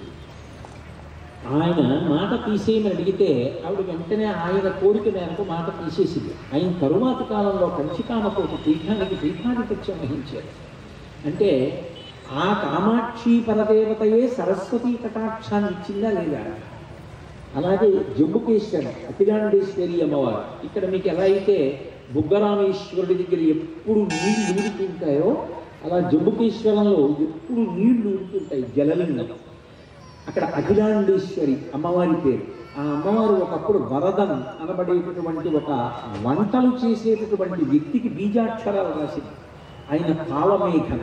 ఆయన మాట తీసేయమని అడిగితే ఆవిడ వెంటనే ఆయన కోరిక మేరకు మాట తీసేసింది ఆయన తరువాతి కాలంలో కంచికామకోటి పీఠానికి పీఠాధిపత్యం వహించారు అంటే ఆ కామాక్షి పరదేవతయే సరస్వతీ కటాక్షాన్ని ఇచ్చిందా లేదా అలాగే జంబుకేశ్వరం అతిగాండేశ్వరి అమ్మవారు ఇక్కడ మీకు ఎలా అయితే బుగ్గరామేశ్వరుడి దగ్గర ఎప్పుడు నీళ్లు ఊరుతుంటాయో అలా జంబుకేశ్వరంలో ఎప్పుడు నీళ్లు ఊరుతుంటాయి జలలింగం అక్కడ అఖిలాండేశ్వరి అమ్మవారి పేరు ఆ అమ్మవారు ఒకప్పుడు వరదం అనబడేటటువంటి ఒక వంటలు చేసేటటువంటి వ్యక్తికి బీజాక్షరాలు రాసింది ఆయన కాలమేఘన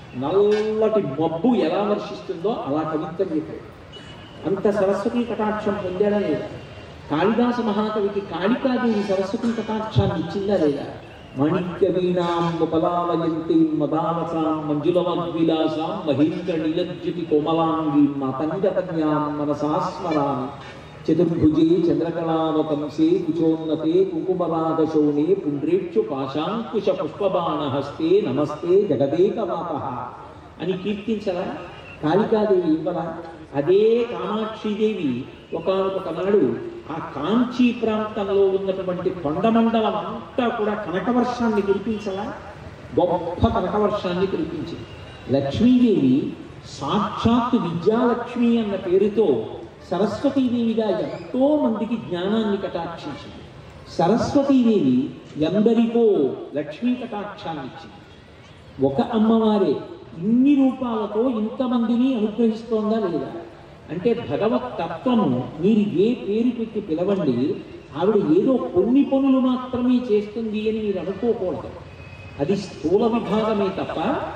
నల్లటి మబ్బు ఎలా వర్షిస్తుందో అలా కవిత్వం చెప్పాడు అంత సరస్వతి కటాక్షం పొందాడా లేదా కాళిదాస మహాకవికి కాళికాదేవి సరస్వతి కటాక్షాన్ని ఇచ్చిందా లేదా మాణిక్య వీణాం ఉపలాలయంతి మదాలసాం మంజులమద్విలాసాం మహేంద్ర నీలజ్యుతి కోమలాంగి మతంగతన్యాం మనసాస్మరామి చతుర్భుజే చంద్రకళావతంసే కుచోన్నతే కుంకుమరాగశోణే పుండ్రేక్షు పాశాంకుశ పుష్పబాణహస్తే నమస్తే జగదేకమాత అని కీర్తించరా కాళికాదేవి ఇవ్వరా అదే కామాక్షిదేవి ఒకనొక నాడు ఆ కాంచీ ప్రాంతంలో ఉన్నటువంటి కొండమండలం అంతా కూడా కనకవర్షాన్ని కురిపించలా గొప్ప కనకవర్షాన్ని కురిపించింది లక్ష్మీదేవి సాక్షాత్తు విద్యాలక్ష్మి అన్న పేరుతో సరస్వతీదేవిగా ఎంతో మందికి జ్ఞానాన్ని కటాక్షించింది సరస్వతీదేవి ఎందరికో లక్ష్మీ కటాక్షాన్ని ఇచ్చింది ఒక అమ్మవారే ఇన్ని రూపాలతో ఇంతమందిని అనుగ్రహిస్తోందా లేదా అంటే భగవత్ తత్వము మీరు ఏ పేరు పెట్టి పిలవండి ఆవిడ ఏదో కొన్ని పనులు మాత్రమే చేస్తుంది అని మీరు అనుకోకూడదు అది స్థూల విభాగమే తప్ప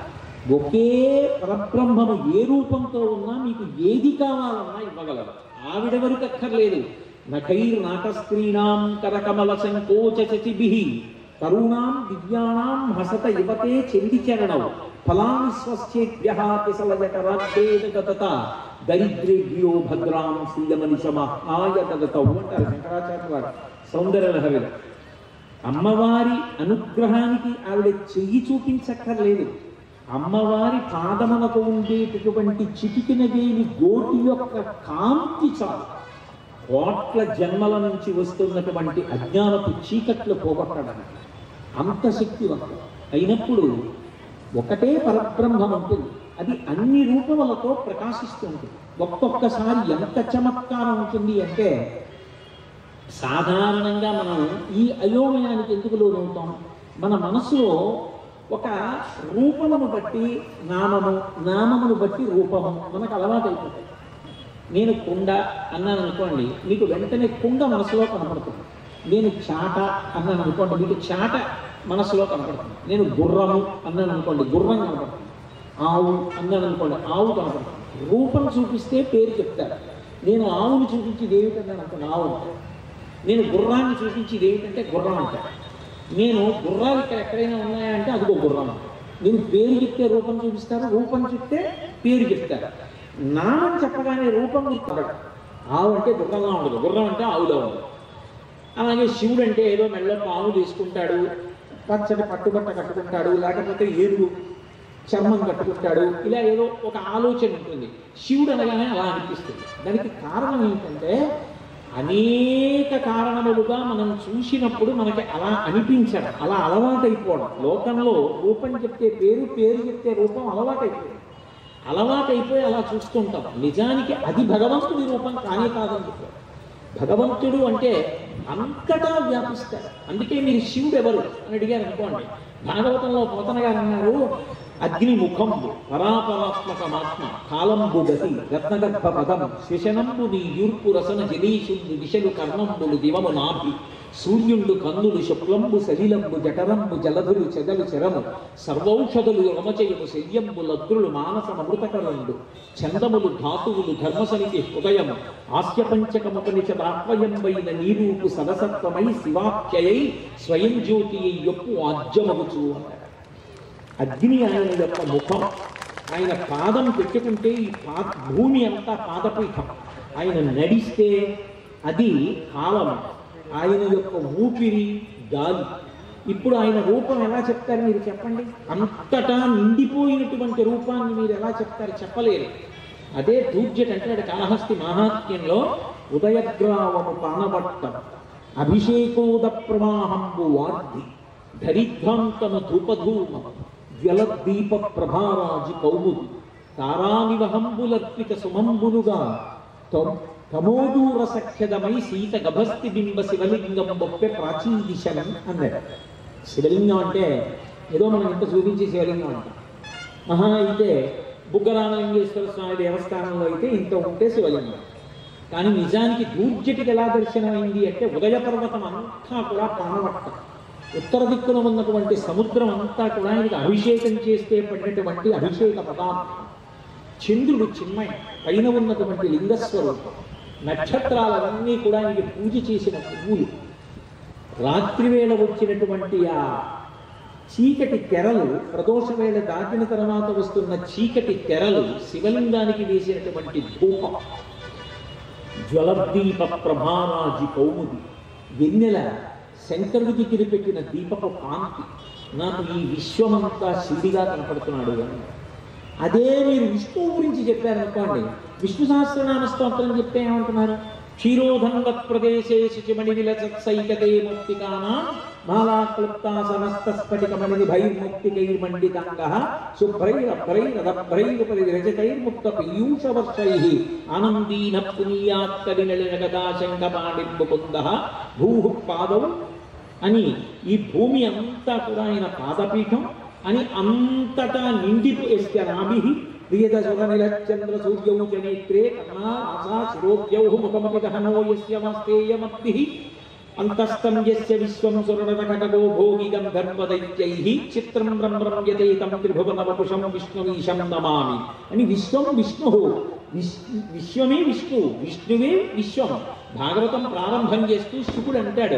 ఒకే పరబ్రహ్మము ఏ రూపంతో ఉన్నా మీకు ఏది కావాలన్నా ఇవ్వగలరు ఆవిడ వరకు అక్కర్లేదు నకైర్ నాటస్త్రీణాం కరకమల సంకోచ చచిభి తరుణాం దివ్యానాం హసత యువతే చెందిచరణం ఫలాని స్వస్యేభ్య కిసలజకరాగ్వేదగత దరిద్రేభ్యో భద్రాం శ్రీయమనిషమాయ దగతౌ అంటారు శంకరాచార్య వారు సౌందర్య లహరిలో అమ్మవారి అనుగ్రహానికి ఆవిడ చెయ్యి చూపించక్కర్లేదు అమ్మవారి పాదమునకు ఉండేటటువంటి చిటికినదేని గోటి యొక్క కాంతి చాలు కోట్ల జన్మల నుంచి వస్తున్నటువంటి అజ్ఞానపు చీకట్లు పోగొట్టడానికి అంత శక్తివంతం అయినప్పుడు ఒకటే పరబ్రహ్మం ఉంటుంది అది అన్ని రూపములతో ప్రకాశిస్తూ ఉంటుంది ఒక్కొక్కసారి ఎంత చమత్కారం ఉంటుంది అంటే సాధారణంగా మనం ఈ అయోమయానికి ఎందుకు లోనవుతాం మన మనసులో ఒక రూపమును బట్టి నామము నామమును బట్టి రూపము మనకు అలవాటైపోతుంది నేను కుండ అన్నాను అనుకోండి మీకు వెంటనే కుండ మనసులో కనపడుతుంది నేను చాట అన్నాను అనుకోండి మీకు చాట మనసులో కనపడుతుంది నేను గుర్రము అన్నాను అనుకోండి గుర్రం కనపడుతుంది ఆవు అన్నాను అనుకోండి ఆవు కనపడుతుంది రూపం చూపిస్తే పేరు చెప్తారు నేను ఆవుని చూపించి ఏమిటన్నాను అనుకోండి ఆవు అంటారు నేను గుర్రాన్ని చూపించి ఏమిటంటే గుర్రం అంటారు నేను గుర్రాలు ఇక్కడ ఎక్కడైనా ఉన్నాయా అంటే అదిగో గుర్రం నేను పేరు చెప్తే రూపం చూపిస్తారు రూపం చెప్తే పేరు చెప్తారు నామం చెప్పగానే రూపం గుర్తుపడదు ఆవు అంటే గుర్రంగా ఉండదు గుర్రం అంటే ఆవులో ఉండదు అలాగే శివుడు అంటే ఏదో మెళ్ళ పాము తీసుకుంటాడు పచ్చడి పట్టుబట్ట కట్టుకుంటాడు లేకపోతే ఏనుగు చర్మం కట్టుకుంటాడు ఇలా ఏదో ఒక ఆలోచన ఉంటుంది శివుడు అనగానే అలా అనిపిస్తుంది దానికి కారణం ఏంటంటే అనేక కారణములుగా మనం చూసినప్పుడు మనకి అలా అనిపించడం అలా అలవాటైపోవడం లోకంలో రూపం చెప్తే పేరు పేరు చెప్తే రూపం అలవాటైపోయింది అలవాటైపోయి అలా చూస్తుంటాం నిజానికి అది భగవంతుడి రూపం కానీ కాదని చెప్పారు భగవంతుడు అంటే అంతటా వ్యాపిస్తాడు అందుకే మీరు శివుడు ఎవరు అని అడిగారు అనుకోండి భాగవతంలో పోతన గారు అన్నారు అగ్ని ముఖంబు పరాపరాత్మకమాత్మ కాలంబు గతి రత్నగర్భ పదం శ్వశనంబు నీ యూర్పు రసన జలీషుండు దిశలు కర్ణంబులు దివము నాభి సూర్యుండు కన్నులు శుక్లంబు సలిలంబు జఠరంబు జలధులు చెదలు చెరము సర్వౌషధులు రమచయము శల్యంబు లద్రులు మానస అమృతకరండు చందములు ధాతువులు ధర్మసనికి హృదయము ఆస్యపంచకముపనిషదాత్మయంబైన నీరూపు సదసత్వమై శివాఖ్యయై స్వయం జ్యోతి యొప్పు ఆజ్యమగుచు అన్నాడు అగ్ని ఆయన యొక్క ముఖం ఆయన పాదం పెట్టుకుంటే ఈ పా భూమి అంతా పాదపీఠం ఆయన నడిస్తే అది కాలం ఆయన యొక్క ఊపిరి గాలి ఇప్పుడు ఆయన రూపం ఎలా చెప్తారు మీరు చెప్పండి అంతటా నిండిపోయినటువంటి రూపాన్ని మీరు ఎలా చెప్తారు చెప్పలేరు అదే దూర్జట్ అంటాడు కాళహస్తి మహాత్మ్యంలో ఉదయగ్రావము పానవట్టం అభిషేకోద ప్రవాహంబు వార్ధి ధరిధ్రాంతము ధూపధూమం జ్వలద్దీప ప్రభారాజి కౌముది తారానివహంబులర్పిత సుమంబులుగా తం- తమోదూర సఖ్యదమై సీత గభస్తి బింబ శివలింగం బొప్పె ప్రాచీన దిశనం అన్నాడు శివలింగం అంటే ఏదో మనం ఇంత చూపించే శివలింగం అంట మహా అయితే బుగ్గరామలింగేశ్వర స్వామి దేవస్థానంలో అయితే ఇంత ఉంటే శివలింగం కానీ నిజానికి దూర్జటికి ఎలా దర్శనమైంది అంటే ఉదయ పర్వతం అంతా కూడా పానవట్టం ఉత్తర దిక్కున ఉన్నటువంటి సముద్రం అంతా కూడా ఆయనకి అభిషేకం చేస్తే పడినటువంటి అభిషేక పదార్థం చంద్రుడు చిన్మయం పైన ఉన్నటువంటి లింగస్వరూపం నక్షత్రాలన్నీ కూడా ఆయనకి పూజ చేసిన పువ్వులు రాత్రివేళ వచ్చినటువంటి ఆ చీకటి తెరలు ప్రదోష వేళ దాటిన తర్వాత వస్తున్న చీకటి తెరలు శివలింగానికి వేసినటువంటి ధూపం జ్వలదీప ప్రభారాజి కౌముది వెన్నెల శంకరుడి దగ్గర పెట్టిన దీపపు కాంతి నాకు ఈ విశ్వమంతా శివుడిగా కనపడుతున్నాడు అని అదే మీరు విష్ణువు గురించి చెప్పారనుకోండి విష్ణు సహస్రనామ స్తోత్రం చెప్తే ఏమంటున్నారు క్షీరోధంగత్ ప్రదేశే శుచిమణి విలసైకతే ముక్తికానా మాలాక్లుప్తా సమస్త స్ఫటికమణి భైర్ముక్తికైర్మండితాంగ శుభ్రైరభ్రైరదభ్రైరుపరి రజతైర్ముక్త పీయూషవర్షై ఆనందీన పునీయాత్తరినళినగదాశంకపాణిర్ముకుంద భూ పాదౌ అని ఈ భూమి అంతా కూడా ఆయన పాదపీఠం అని అంతటా నిండిపోయేస్తే నాభి ప్రియదశరనిలచంద్ర సూర్యౌ చ నేత్రే కర్ణా ఆశా శిరోద్యౌ ముఖమపి దహనో యస్య మస్తేయమద్భిః అంతస్తం యస్య విశ్వం సురనరకటగో భోగి గంధర్వదైత్యైః చిత్రం బ్రహ్మం యతేతం త్రిభువనవపుషం విష్ణువీశం నమామి అని విశ్వం విష్ణు విశ్ విశ్వమే విష్ణు విష్ణువే విశ్వం భాగవతం ప్రారంభం చేస్తూ శివుడు అంటాడు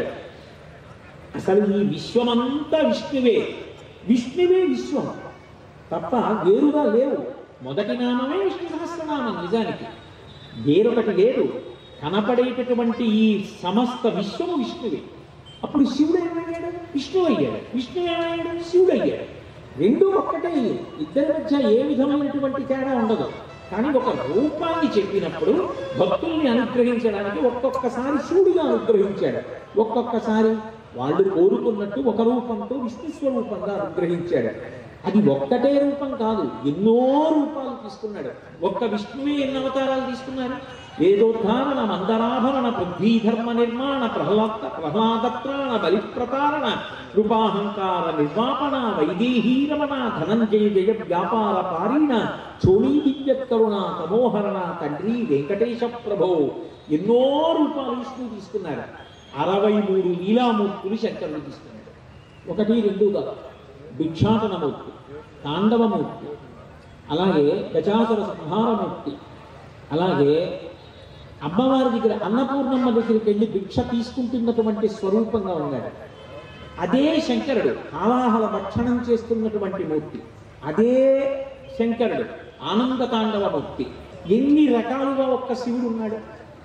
అసలు ఈ విశ్వమంతా విష్ణువే విష్ణువే విశ్వం తప్ప వేరుగా లేవు మొదటి నామమే విష్ణు సహస్రనామం నిజానికి వేరొకటి లేదు కనపడేటటువంటి ఈ సమస్త విశ్వము విష్ణువే అప్పుడు శివుడు ఏమయ్యాడు విష్ణు అయ్యాడు విష్ణు ఏమయ్యాడు శివుడు అయ్యాడు రెండూ ఒక్కటే ఇద్దరి మధ్య ఏ విధమైనటువంటి తేడా ఉండదు కానీ ఒక రూపాన్ని చెప్పినప్పుడు భక్తుల్ని అనుగ్రహించడానికి ఒక్కొక్కసారి శివుడిగా అనుగ్రహించాడు ఒక్కొక్కసారి వాళ్ళు కోరుకున్నట్టు ఒక రూపంతో విష్ణు స్వరూపంగా అనుగ్రహించాడు అది ఒక్కటే రూపం కాదు ఎన్నో రూపాలు తీసుకున్నాడు ఒక్క విష్ణువే ఎన్ని అవతారాలు తీసుకున్నారు వేదోద్ధారణ మందరాభరణ పృథ్వీధర్మ నిర్మాణ ప్రహ్లాద ప్రహ్లాదత్రాణ బలిప్రతారణ కృపాహంకార నిర్వాపణ వైదేహీ రమణ ధనంజయ జయ వ్యాపార పారీణ చోళీ దివ్యకరుణ తమోహరణ తండ్రి వెంకటేశ ప్రభో ఎన్నో రూపాలు విష్ణువు తీసుకున్నారు అరవై మూడు లీలామూర్తులు శంకరుడు తీసుకున్నాడు ఒకటి రెండు కాదు భిక్షాటనమూర్తి తాండవమూర్తి అలాగే గజాసుర సంహారమూర్తి అలాగే అమ్మవారి దగ్గర అన్నపూర్ణమ్మ దగ్గరికి వెళ్ళి భిక్ష తీసుకుంటున్నటువంటి స్వరూపంగా ఉన్నాడు అదే శంకరుడు హాలాహల భక్షణం చేస్తున్నటువంటి మూర్తి అదే శంకరుడు ఆనంద తాండవ మూర్తి ఎన్ని రకాలుగా ఒక్క శివుడు ఉన్నాడు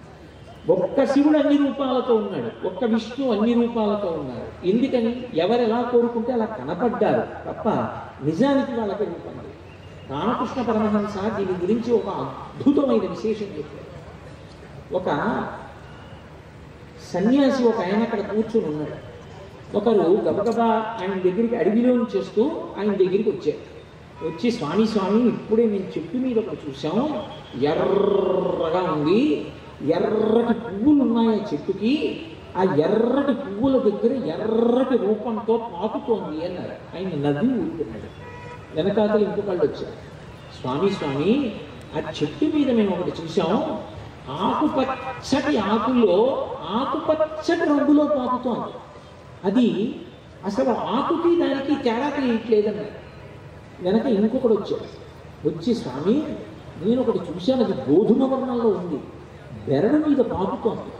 ఒక్క శివుడు అన్ని రూపాలతో ఉన్నాడు ఒక్క విష్ణు అన్ని రూపాలతో ఉన్నాడు ఎందుకని ఎవరు ఎలా కోరుకుంటే అలా కనపడ్డారు తప్ప నిజానికి వాళ్ళకి రూపం లేదు. రామకృష్ణ పరమహంస దీని గురించి ఒక అద్భుతమైన విశేషం చెప్పారు ఒక సన్యాసి ఒక ఆయన అక్కడ కూర్చుని ఉన్నాడు ఒకరు గబగబా ఆయన దగ్గరికి అడవిలో చేస్తూ ఆయన దగ్గరికి వచ్చారు వచ్చి స్వామి స్వామి ఇప్పుడే నేను చెట్టు మీద ఒకటి చూసాం ఎర్రగా ఉంది ఎర్రటి పువ్వులు ఉన్నాయి ఆ చెట్టుకి ఆ ఎర్రటి పువ్వుల దగ్గర ఎర్రటి రూపంతో పాకుతోంది అన్నారు ఆయన నవ్వి ఊరుకున్నాడు వెనకాతలు ఇంకొకళ్ళు వచ్చారు స్వామి స్వామి ఆ చెట్టు మీద మేము ఒకటి చూసాం ఆకుపచ్చటి ఆకుల్లో ఆకుపచ్చటి రంగులో పాకుతోంది అది అసలు ఆకుకి దానికి తేడా తెలియట్లేదన్నారు వెనక ఇంకొకడు వచ్చాడు వచ్చి స్వామి నేను ఒకటి చూశాను అది గోధుమ వర్ణంలో ఉంది బెరడు మీద పాకుతోంది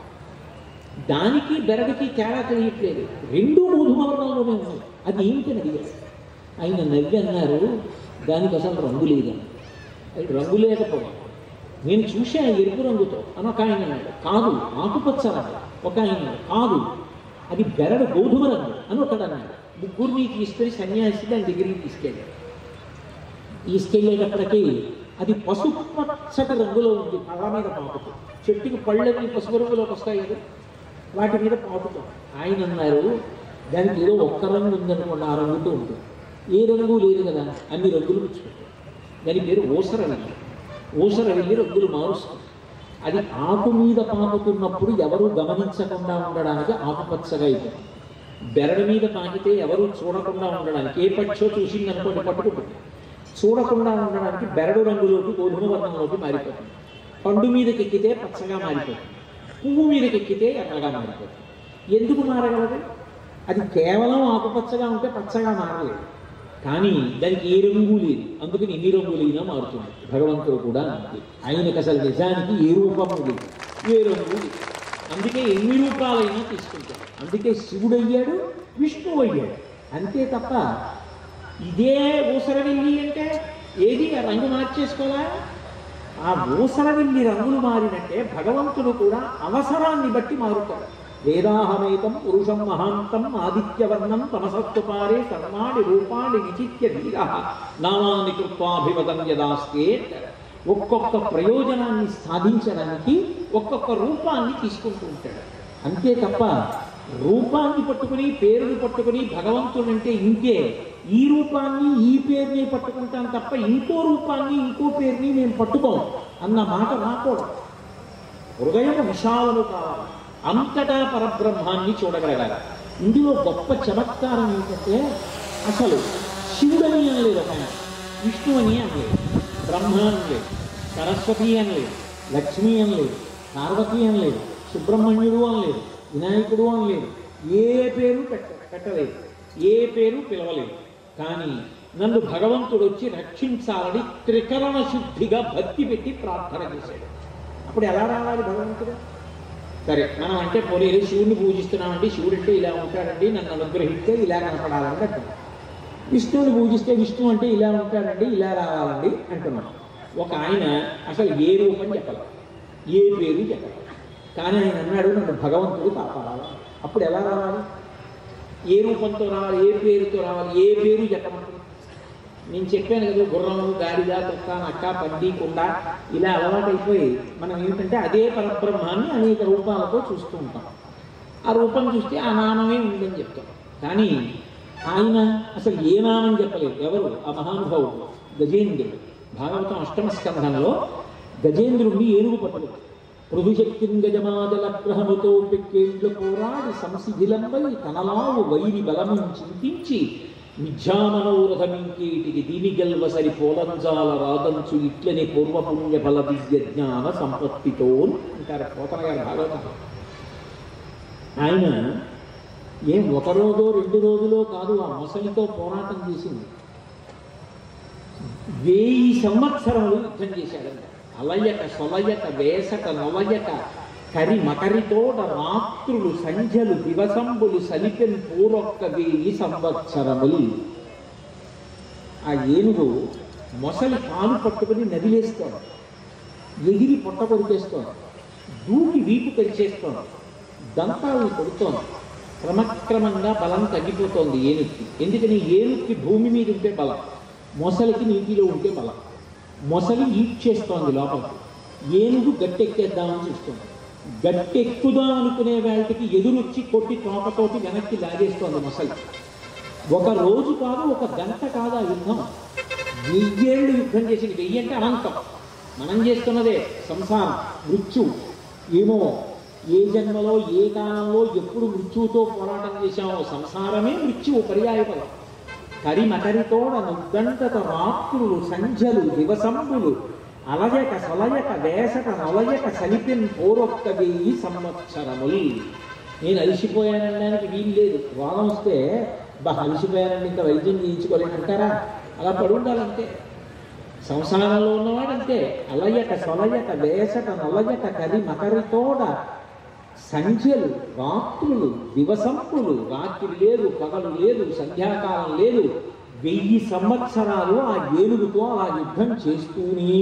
దానికి బెరడుకి తేడా తెలియట్లేదు రెండు గోధుమ వర్ణంలోనే ఉన్నాయి అది ఏమిటని అడిగారు ఆయన నవ్వి అన్నారు దానికి అసలు రంగు లేదని అది రంగు లేకపోవడం నేను చూశాను ఎరుపు రంగుతో అని ఒక ఆయన అన్నాడు కాదు ఆకుపచ్చ రంగు ఒక ఆయన అన్నాడు కాదు అది బెరడు గోధుమ రంగు అని ఒకడు అన్నాడు ముగ్గురిని తీసుకొని సన్యాసి దాని దగ్గరికి తీసుకెళ్ళాడు తీసుకెళ్ళేటప్పటికి అది పసుపు పచ్చటి రంగులో ఉంది పళ్ళ మీద పాకుతూ చెట్టుకి పళ్ళని పసుపు రంగులోకి వస్తాయి కదా వాటి మీద పాకుతాం ఆయన అన్నారు దానికి ఏదో ఒక్క రంగు ఉందనుకోండి ఆ రంగుతో ఉంటుంది ఏ రంగు లేదు కదా అన్ని రంగులు పుచ్చుకుంటాయి దాని పేరు ఓసర వెళ్ళి ఓసర వెళ్ళి రంగులు మారుస్తుంది అది ఆకు మీద పాకుతున్నప్పుడు ఎవరు గమనించకుండా ఉండడానికి ఆకుపచ్చగా అయిపోతుంది బెరడు మీద పాకితే ఎవరు చూడకుండా ఉండడానికి ఏ పక్షో చూసిందనుకోండి పట్టుకుంటుంది చూడకుండా ఉండడానికి బెరడు రంగులోకి గోధుమ వర్ణంలోకి మారిపోతుంది పండు మీదకి ఎక్కితే పచ్చగా మారిపోతుంది పువ్వు మీదకి ఎక్కితే ఎర్రగా మారిపోతుంది ఎందుకు మారగలదు అది కేవలం ఆకుపచ్చగా ఉంటే పచ్చగా మారలేదు కానీ దానికి ఏ రంగు లేదు అందుకని ఎన్ని రంగులైనా మారుతుంది భగవంతుడు కూడా అంతే ఆయనకు అసలు నిజానికి ఏ రూపము లేదు ఏ రంగు లేదు అందుకే ఎన్ని రూపాలైనా తీసుకుంటాడు అందుకే శివుడు అయ్యాడు విష్ణువు అయ్యాడు అంతే తప్ప ఇదే ఊసరవెల్లి అంటే ఏది ఆ రంగు మార్చేసుకోవాలా ఆ ఊసరవెల్లి రంగులు మారినట్టే భగవంతుడు కూడా అవసరాన్ని బట్టి మారుతాడు వేదాహమేతం పురుషం మహాంతం ఆదిత్యవర్ణం తమసత్తుపారే సర్వాణి రూపాణి విచిత్య ధీర నామాన్ని కృత్వాభివదం యదాస్తే ఒక్కొక్క ప్రయోజనాన్ని సాధించడానికి ఒక్కొక్క రూపాన్ని తీసుకుంటూ ఉంటాడు అంతే తప్ప రూపాన్ని పట్టుకుని పేరుని పట్టుకుని భగవంతుడంటే ఇంకే ఈ రూపాన్ని ఈ పేరుని పట్టుకుంటాను తప్ప ఇంకో రూపాన్ని ఇంకో పేరుని నేను పట్టుకోను అన్న మాట రాకూడదు హృదయం విశాలము కావాలి అంతటా పరబ్రహ్మాన్ని చూడగలగాలి ఇందులో గొప్ప చమత్కారం ఏంటంటే అసలు శివుడని అనలేదు ఒక ఆయన విష్ణు అని అనలేదు బ్రహ్మ అనలేదు సరస్వతి అనలేదు లక్ష్మి అనలేదు పార్వతి అనలేదు సుబ్రహ్మణ్యుడు అనలేదు వినాయకుడు అనలేదు ఏ పేరు పెట్ట పెట్టలేదు ఏ పేరు పిలవలేదు కానీ నన్ను భగవంతుడు వచ్చి రక్షించాలని త్రికరణ శుద్ధిగా భక్తి పెట్టి ప్రార్థన చేశాడు అప్పుడు ఎలా రావాలి భగవంతుడు సరే మనం అంటే పోనీ ఏదో శివుడిని పూజిస్తున్నామండి శివుడు అంటే ఇలా ఉంటాడండి నన్ను అనుగ్రహిస్తే ఇలా కనపడాలని అంటాం విష్ణువుని పూజిస్తే విష్ణు అంటే ఇలా ఉంటాడండి ఇలా రావాలండి అంటున్నాం ఒక ఆయన అసలు ఏ రూపం చెప్పాలి ఏ పేరు చెప్పాలి కానీ ఆయన అన్నాడు నన్ను భగవంతుడు కాపాడాలి అప్పుడు ఎలా రావాలి ఏ రూపంతో రావాలి ఏ పేరుతో రావాలి ఏ పేరు చెప్పమంటారు నేను చెప్పాను కదా గుర్రము గాడిద తొక్క నక్క పంది కుండ ఇలా అలవాటైపోయి మనం ఏమిటంటే అదే పరబ్రహ్మాన్ని అనేక రూపాలతో చూస్తూ ఉంటాం ఆ రూపం చూస్తే ఆ నామమే ఉందని చెప్తాం కానీ ఆయన అసలు ఏ నామం చెప్పలేదు ఎవరు ఆ మహానుభావుడు గజేంద్రుడు భాగవతం అష్టమ స్కంధంలో గజేంద్రుడిని ఏనుగు పట్టలేదు పృథుశక్తిం గజమాదల గ్రహముతో పెక్కేండ్ల పోరాడి సంసిధిలంబై తనలావు వైరి బలమును చింతించి మిథ్యామనోరథమింకేటికి దీని గెల్వసరి పోలంజాల రాదంచు ఇట్లని పూర్వపుణ్య ఫల దివ్య జ్ఞాన సంపత్తితో అంటారు పోతన గారు భాగవతం ఆయన ఏం ఒక రోజో రెండు రోజులో కాదు ఆ మొసలితో పోరాటం చేసింది వెయ్యి సంవత్సరములు యుద్ధం చేశాడంట అలయక సొలయక వేసక నొలయక కరి మకరితోట రాత్రులు సంధ్యలు దివసంబులు సలిపెన్ పూరొక్క వెయ్యి సంవత్సరములు ఆ ఏనుగు మొసలి కాలు పట్టుకుని నదిలేస్తోంది ఎగిరి పొట్ట కొరికేస్తోంది దూకి వీపు పెరిచేస్తోంది దంతాలను కొడుతోంది క్రమక్రమంగా బలం తగ్గిపోతోంది ఏనుక్కి ఎందుకని ఏనుక్కి భూమి మీద ఉంటే బలం మొసలికి నీటిలో ఉంటే బలం మొసలి ఈట్ చేస్తోంది లోపలికి ఏనుగు గట్టెక్కేద్దామని చూస్తుంది గట్టెక్కుదాం అనుకునే వేళకి ఎదురొచ్చి కొట్టి తోకతోటి వెనక్కి లాగేస్తోంది మొసలి ఒక రోజు కాదు ఒక గంట కాదు ఆ యుద్ధం వెయ్యేళ్ళు యుద్ధం చేసింది వెయ్యి అంటే అనంతం మనం చేస్తున్నదే సంసారం మృత్యు ఏమో ఏ జన్మలో ఏ కాలంలో ఎప్పుడు మృత్యువుతో పోరాటం చేశామో సంసారమే మృత్యువు పర్యాయపదం కరిమకరితోడ నుద్దంటత రాత్రులు సంధ్యలు దివసంబులు అలయక సొలయక వేసక నొలయక సలిపిన్ పోరొక్క వెయ్యి సంవత్సరములు నేను అలిసిపోయానడానికి వీలు లేదు రోగం వస్తే బా అలిసిపోయానని ఇంకా వైద్యం చేయించుకోలేనంటారా అలా పడి ఉండాలంటే సంసారంలో ఉన్నవాడంతే అలయక సొలయక వేసక నొలయక కరి మకరితోడ సంధ్యలు రాత్రులు దివసంపులు రాత్రి లేదు పగలు లేదు సంధ్యాకాలం లేదు వెయ్యి సంవత్సరాలు ఆ ఏనుగుతో అలా యుద్ధం చేస్తూనే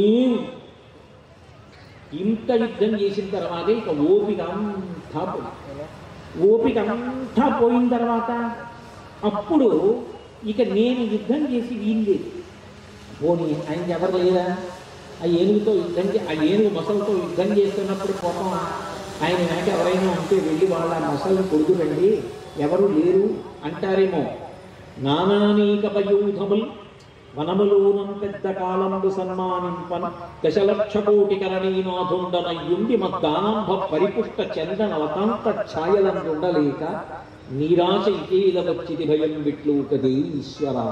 ఇంత యుద్ధం చేసిన తర్వాత ఇక ఓపిక అంతా పోయింది. ఓపిక అంతా పోయిన తర్వాత అప్పుడు ఇక నేను యుద్ధం చేసి వీల్లేదు పోనీ ఆయనకి ఎవరు లేరా ఆ ఏనుగుతో యుద్ధం చే- ఆ ఏనుగు మొసలతో యుద్ధం చేస్తున్నప్పుడు కోపం ఆయన వెనక ఎవరైనా ఉంటే వెళ్ళి వాళ్ళ మొసలు కొడుకురండి ఎవరు లేరు అంటారేమో నానానీక పయూధముల్ వనములోనం పెద్ద కాలంబు సన్మానింపన్ దశలక్ష కోటి కరణీనాథుండనయ్యుండి మద్దానాంభ పరిపుష్ట చందన వతాంత ఛాయలందుండలేక నీరాశ ఇకేల వచ్చిది భయం బిట్లు కదే ఈశ్వరా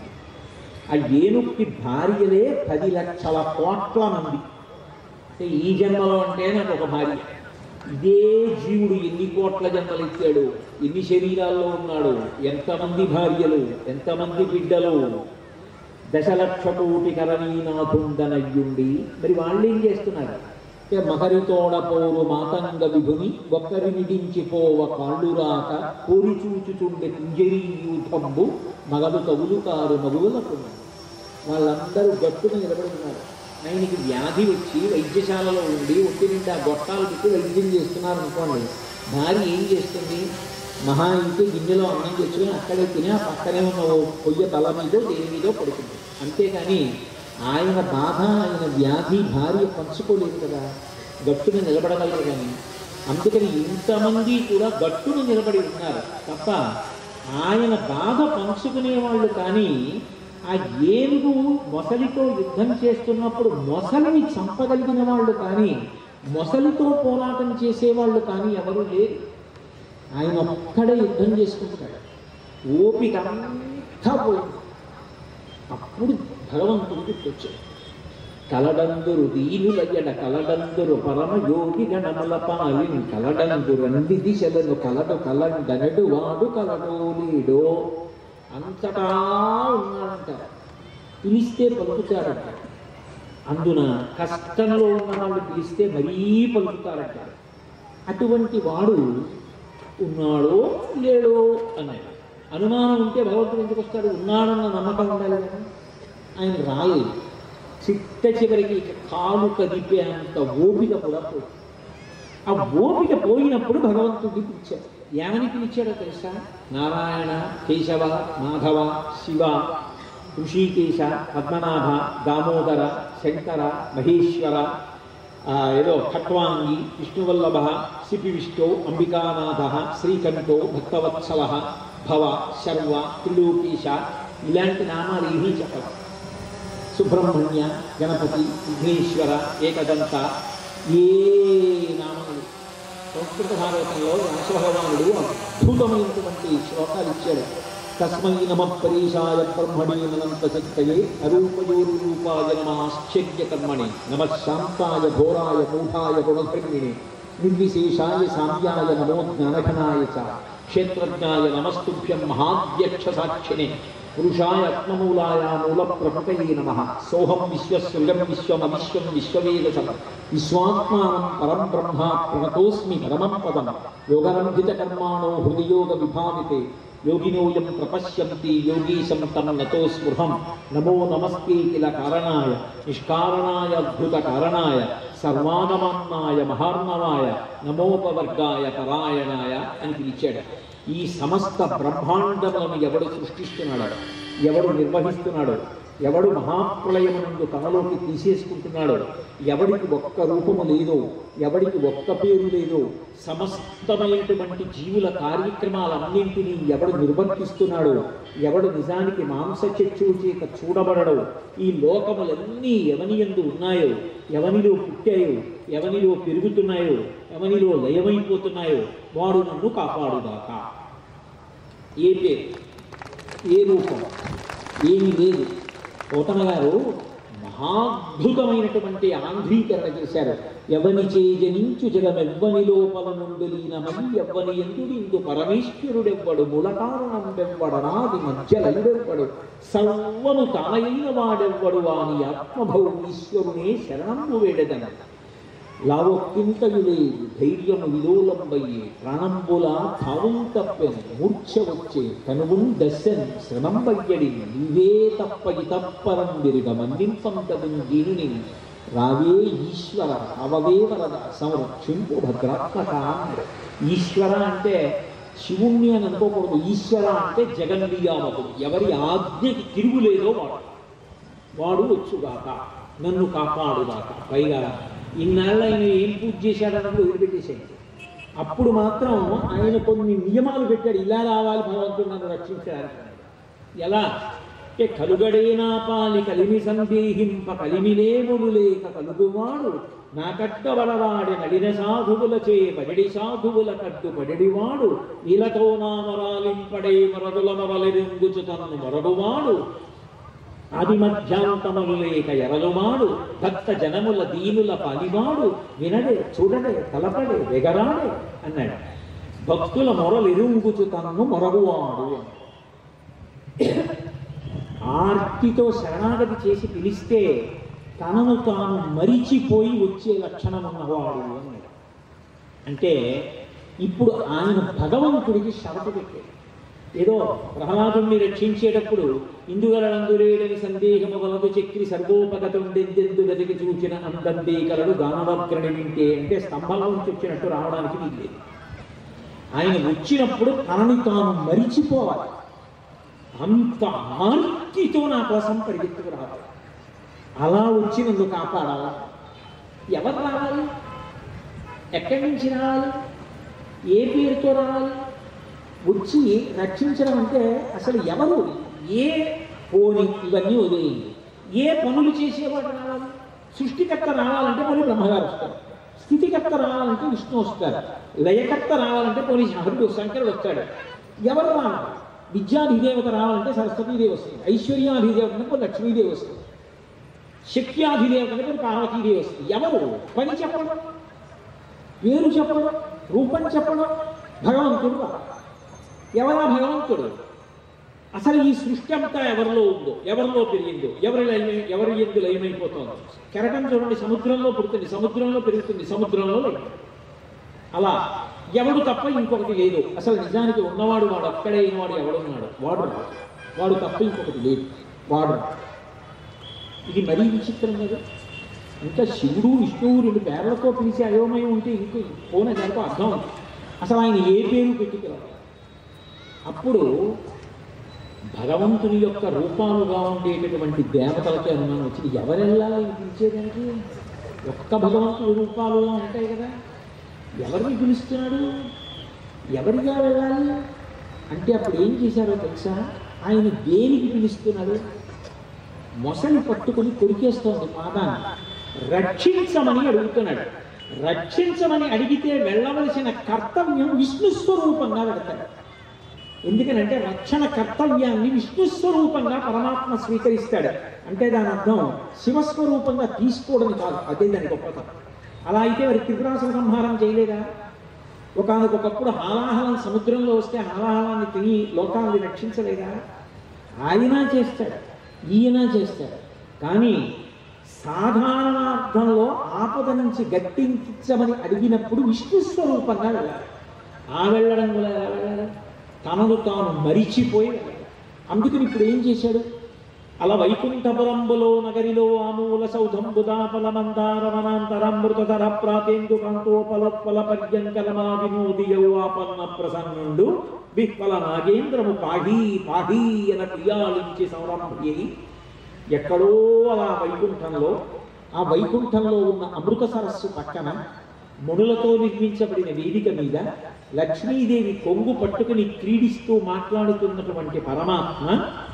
ఆ ఏనుక్కి భార్యలే పది లక్షల కోట్ల మంది అంటే ఈ జన్మలో అంటే నాకు ఒక భార్య ఇదే జీవుడు ఎన్ని కోట్ల జన్మలు ఇచ్చాడు ఎన్ని శరీరాల్లో ఉన్నాడు ఎంతమంది భార్యలు ఎంతమంది బిడ్డలు దశలక్ష కోటి కరణీనాథుండనయ్యుండి మరి వాళ్ళు ఏం చేస్తున్నారు అంటే మకరితోడ పోరు మాతంగ విభుని ఒక్కరి నిడించిపోవ కాళ్ళు రాక కోరి చూచుచుండె కుంజరీయూథంబు మగడు కవులు కారు మగువులకు వాళ్ళందరూ గట్టున నిలబడి ఉన్నారు ఆయనకి వ్యాధి వచ్చి వైద్యశాలలో ఉండి ఒంటి నిండా గొట్టాలు పెట్టి వైద్యం చేస్తున్నారు అనుకోండి భార్య ఏం చేస్తుంది మహా అయితే గిన్నెలో అన్నం తెచ్చుకొని అక్కడే తిని ఆ పక్కనే ఉన్న ఓ పొయ్య తల మీదో దేని మీదో పడుతుంది అంతేగాని ఆయన బాధ ఆయన వ్యాధి భార్య పంచుకోలేదు కదా గట్టున నిలబడగలరు కానీ అందుకని ఇంతమంది కూడా గట్టున నిలబడి ఉన్నారు తప్ప ఆయన బాధ పంచుకునే వాళ్ళు కానీ ఆ ఏనుగు మొసలితో యుద్ధం చేస్తున్నప్పుడు మొసలిని చంపగలిగిన వాళ్ళు కానీ మొసలితో పోరాటం చేసేవాళ్ళు కానీ ఎవరు లేరు ఆయన ఒక్కడే యుద్ధం చేసుకుంటాడు ఓపిక అంతా పోయింది అప్పుడు భగవంతుడు గుర్తొచ్చాడు కలడందురు దీనులయ్యడ కలడందురు పరమయోగి గణముల పాలిన్ కలడందురు అన్ని దిశలను కలడు కలండనడు వాడు కలడో లేడో అంతటా ఉన్నాడంట పిలిస్తే పలుకుతాడంట అందున కష్టంలో ఉన్న వాళ్ళు పిలిస్తే మరీ పలుకుతారంట అటువంటి వాడు ఉన్నాడో లేడో అన్నాడు అనుమానం ఉంటే భగవంతుడు ఎందుకు వస్తాడు ఉన్నాడన్న నమ్మకం ఉండాలి కదా ఆయన రాలేదు చిట్ట చివరికి ఇక కాలు కదిపే అంత ఓపిక కూడా పోయింది ఆ ఓపిక పోయినప్పుడు భగవంతుడిని పిలిచాడు ఏమని పిలిచాడో తెలుసా నారాయణ కేశవ మాధవ శివ ఋషికేశ పద్మనాభ దామోదర శంకర మహేశ్వర ఆ, ఏదో ఖట్వాంగి విష్ణువల్లభ శిపి విష్ణు అంబికానాథ శ్రీకంఠో భక్తవత్సల భవ శర్వ త్రిలోకేశ ఇలాంటి నామాలు ఏమీ చెప్పరు సుబ్రహ్మణ్య గణపతి విఘ్నేశ్వర ఏకదంత ఏ నామములు సంస్కృత భారతంలో వ్యాసభగవానుడు అద్భుతమైనటువంటి శ్లోకాలు ఇచ్చాడు తస్మై నమ పరీషాయ బ్రహ్మణి అనంత శక్తయే అరూపయోరు రూపాయ నమ ఆశ్చర్య కర్మణి నమ శాంతాయ ఘోరాయ మూఢాయ గుణధర్మిణి నిర్విశేషాయ సామ్యాయ నమో జ్ఞానఘనాయ చ క్షేత్రజ్ఞాయ నమస్తుభ్యం మహాధ్యక్ష సాక్షిణి పురుషాయ ఆత్మమూలాయ మూల ప్రముఖయే నమ సోహం విశ్వసృగం విశ్వమవిశ్వం విశ్వవేదసం విశ్వాత్మానం పరం బ్రహ్మ ప్రణతోస్మి పరమం పదం యోగరంభిత కర్మాణో హృదయోగ విభావితే యోగినోయం ప్రపశ్యంతి యోగీశం తం నతో స్పృహం నమో నమస్తే కిల కారణాయ నిష్కారణాయ అద్భుత కారణాయ సర్వానమాన్నాయ మహార్ణవాయ నమోపవర్గాయ పరాయణాయ అని పిలిచాడు ఈ సమస్త బ్రహ్మాండములను ఎవడు సృష్టిస్తున్నాడు ఎవడు నిర్వహిస్తున్నాడు ఎవడు మహాప్రళయమునందు తనలోకి తీసేసుకుంటున్నాడో ఎవడికి ఒక్క రూపము లేదో ఎవడికి ఒక్క పేరు లేదో సమస్తమైనటువంటి జీవుల కార్యక్రమాలన్నింటినీ ఎవడు నిర్వర్తిస్తున్నాడో ఎవడు నిజానికి మాంస చచ్చు చేత చూడబడడో ఈ లోకములన్నీ ఎవని ఎందు ఉన్నాయో ఎవనిలో పుట్టాయో ఎవనిలో పెరుగుతున్నాయో ఎవనిలో లయమైపోతున్నాయో వాడు నన్ను కాపాడుగాక ఏ పేరు ఏ రూపం ఏమీ లేదు పోతన గారు మహాద్భుతమైనటువంటి ఆంధ్రీకరణ చేశారు ఎవని చేజనించు జగమెవ్వని లోపల నుండి లీనమని ఎవ్వని ఎందుడు ఇందు పరమేశ్వరుడెవ్వడు మూల కారణం వెవ్వడనాది మధ్యలయుడెవ్వడు సర్వము తానైన వాడెవ్వడు వాని ఆత్మభౌ ఈశ్వరునే శరణము వేడదన లావొక్కింతయులే ధైర్యము విలోలంబయ్యే ప్రాణంబుల తావం తప్పెను మూర్ఛ వచ్చే కనువున్ దశన్ శ్రమంబయ్యడి నీవే తప్పగి తప్పరం విరుగ మన్నింపంతమున్ దీనుని రావే ఈశ్వర అవవే వరద సంరక్షింపు భద్రాత్మక అన్నాడు. ఈశ్వర అంటే శివుణ్ణి అని అనుకోకూడదు ఈశ్వర అంటే జగన్నియామకుడు ఎవరి ఆజ్ఞకి తిరుగులేదో వాడు వాడు వచ్చుగాక నన్ను కాపాడుగాక పైగా ఇన్నాళ్ళు ఆయన ఏం పూజ చేశాడన్నప్పుడు వదిలిపెట్టేసేయండి అప్పుడు మాత్రం ఆయన కొన్ని నియమాలు పెట్టాడు ఇలా రావాలి భగవంతుడు నన్ను రక్షించడానికి ఎలా అంటే కలుగడేనా పాలి కలిమి సందేహింప కలిమిలేములు లేక కలుగువాడు నా కట్టబడవాడి నడిన సాధువులచే పడడి సాధువుల కట్టు పడడివాడు ఇలతో నా మరాలింపడే మరదుల మరలెరుంగుచు తన్ను మరగువాడు ఆది మధ్యాంతములు లేక ఎరలుమాడు భక్త జనముల దీనుల పాలివాడు వినడే చూడడే తలపడే వెగరాడే అన్నాడు భక్తుల మొరలిరుంగుచు తనను మొరగువాడు ఆర్తితో శరణాగతి చేసి పిలిస్తే తనను తాను మరిచిపోయి వచ్చే లక్షణం ఉన్నవాడు అన్నాడు అంటే ఇప్పుడు ఆయన భగవంతుడికి షరతు పెట్టాడు ఏదో ప్రహ్లాదుణ్ణి రక్షించేటప్పుడు ఇందుగలందురేడని సందేహము వలదు చక్రి సర్వోపగతుండెందెందు గదికి చూచిన అందందే కలడు గానవగ్రణి వింటే అంటే స్తంభంలో నుంచి వచ్చినట్టు రావడానికి వీల్లేదు ఆయన వచ్చినప్పుడు తనని తాను మరిచిపోవాలి అంత ఆర్తితో నా కోసం పరిగెత్తుకు రావాలి అలా వచ్చి నన్ను కాపాడాలి ఎవరు రావాలి ఎక్కడి నుంచి రావాలి ఏ పేరుతో రావాలి వచ్చి రక్షించడం అంటే అసలు ఎవరు ఏ పోని ఇవన్నీ వదిలేయండి ఏ పనులు చేసేవాడు రావాలి సృష్టికర్త రావాలంటే పోనీ బ్రహ్మగారు వస్తారు స్థితికర్త రావాలంటే విష్ణు వస్తారు లయకర్త రావాలంటే పోనీ హరుడు శంకరుడు వస్తాడు ఎవరు రావాలి విద్యాధిదేవత రావాలంటే సరస్వతీదేవి వస్తుంది ఐశ్వర్యాధిదేవత అంటే పోనీ లక్ష్మీదేవి వస్తుంది శక్త్యాధిదేవత అంటే పోనీ పార్వతీదేవి వస్తుంది ఎవరు పని చెప్పడం పేరు చెప్పడం రూపం చెప్పడం భగవంతుడు రావాలి. ఎవరా భగవంతుడు అసలు ఈ సృష్టి అంతా ఎవరిలో ఉందో ఎవరిలో పెరిగిందో ఎవరి లయ- ఎవరి ఎందు లయమైపోతుందో కెరటం చూడండి సముద్రంలో పుడుతుంది సముద్రంలో పెరుగుతుంది సముద్రంలో లయం. అలా ఎవడు తప్ప ఇంకొకటి లేదు అసలు నిజానికి ఉన్నవాడు వాడు అక్కడే వాడు ఎవడున్నాడు వాడు రాడు. వాడు తప్ప ఇంకొకటి లేదు వాడు రాడు. ఇది మరీ విచిత్రం కదా ఇంకా శివుడు విష్ణువు రెండు పేర్లతో పిలిచి అయోమయం ఉంటే ఇంకో పోన దానికో అర్థం ఉంది. అసలు ఆయన ఏ పేరు పెట్టుకురాడు అప్పుడు భగవంతుని యొక్క రూపాలుగా ఉండేటటువంటి దేవతలకి అనుమానం వచ్చింది ఎవరెళ్ళాలి ఆయన పిలిచేదానికి ఒక్క భగవంతుడి రూపాలుగా ఉంటాయి కదా ఎవరిని పిలుస్తున్నాడు ఎవరిగా వెళ్ళాలి అంటే అప్పుడు ఏం చేశారో తెలుసా ఆయన దేనికి పిలుస్తున్నాడు మొసలి పట్టుకుని కొరికేస్తోంది పాదాన్ని రక్షించమని అడుగుతున్నాడు రక్షించమని అడిగితే వెళ్ళవలసిన కర్తవ్యం విష్ణు స్వరూపంగా వెళతాడు ఎందుకనంటే రక్షణ కర్తవ్యాన్ని విష్ణు స్వరూపంగా పరమాత్మ స్వీకరిస్తాడు అంటే దాని అర్థం శివస్వరూపంగా తీసుకోవడం కాదు అదే దాని గొప్పతనం అలా అయితే మరి త్రిపురాసుర సంహారం చేయలేదా ఒకనకొకప్పుడు హాలాహలం సముద్రంలో వస్తే హాలాహలాన్ని తిని లోకాన్ని రక్షించలేదా ఆయన చేస్తాడు ఈయన చేస్తాడు కానీ సాధారణార్థంలో ఆపద నుంచి గట్టించమని అడిగినప్పుడు విష్ణు స్వరూపంగా వెళ్ళాలి ఆ వెళ్ళడం వల్ల ఎలా వెళ్ళాలి తనను తాను మరిచిపోయి వెళ్ళాలి అందుకని ఇప్పుడు ఏం చేశాడు అలా వైకుంఠపురంబులో నగరిలో ఆమూల సౌధంబుదాపల మందారమనాంతరామృతధర ప్రాతేందు కాంతోపలోత్పల పర్యంకలమా వినోది యౌవాపన్న ప్రసన్నుండు విహ్వల నాగేంద్రము పాహీ పాహీ అన ప్రియాలించి సౌరంభి ఎక్కడో అలా వైకుంఠంలో ఆ వైకుంఠంలో ఉన్న అమృత సరస్సు పక్కన మునులతో నిర్మించబడిన వేదిక మీద లక్ష్మీదేవి కొంగు పట్టుకుని క్రీడిస్తూ మాట్లాడుతున్నటువంటి పరమాత్మ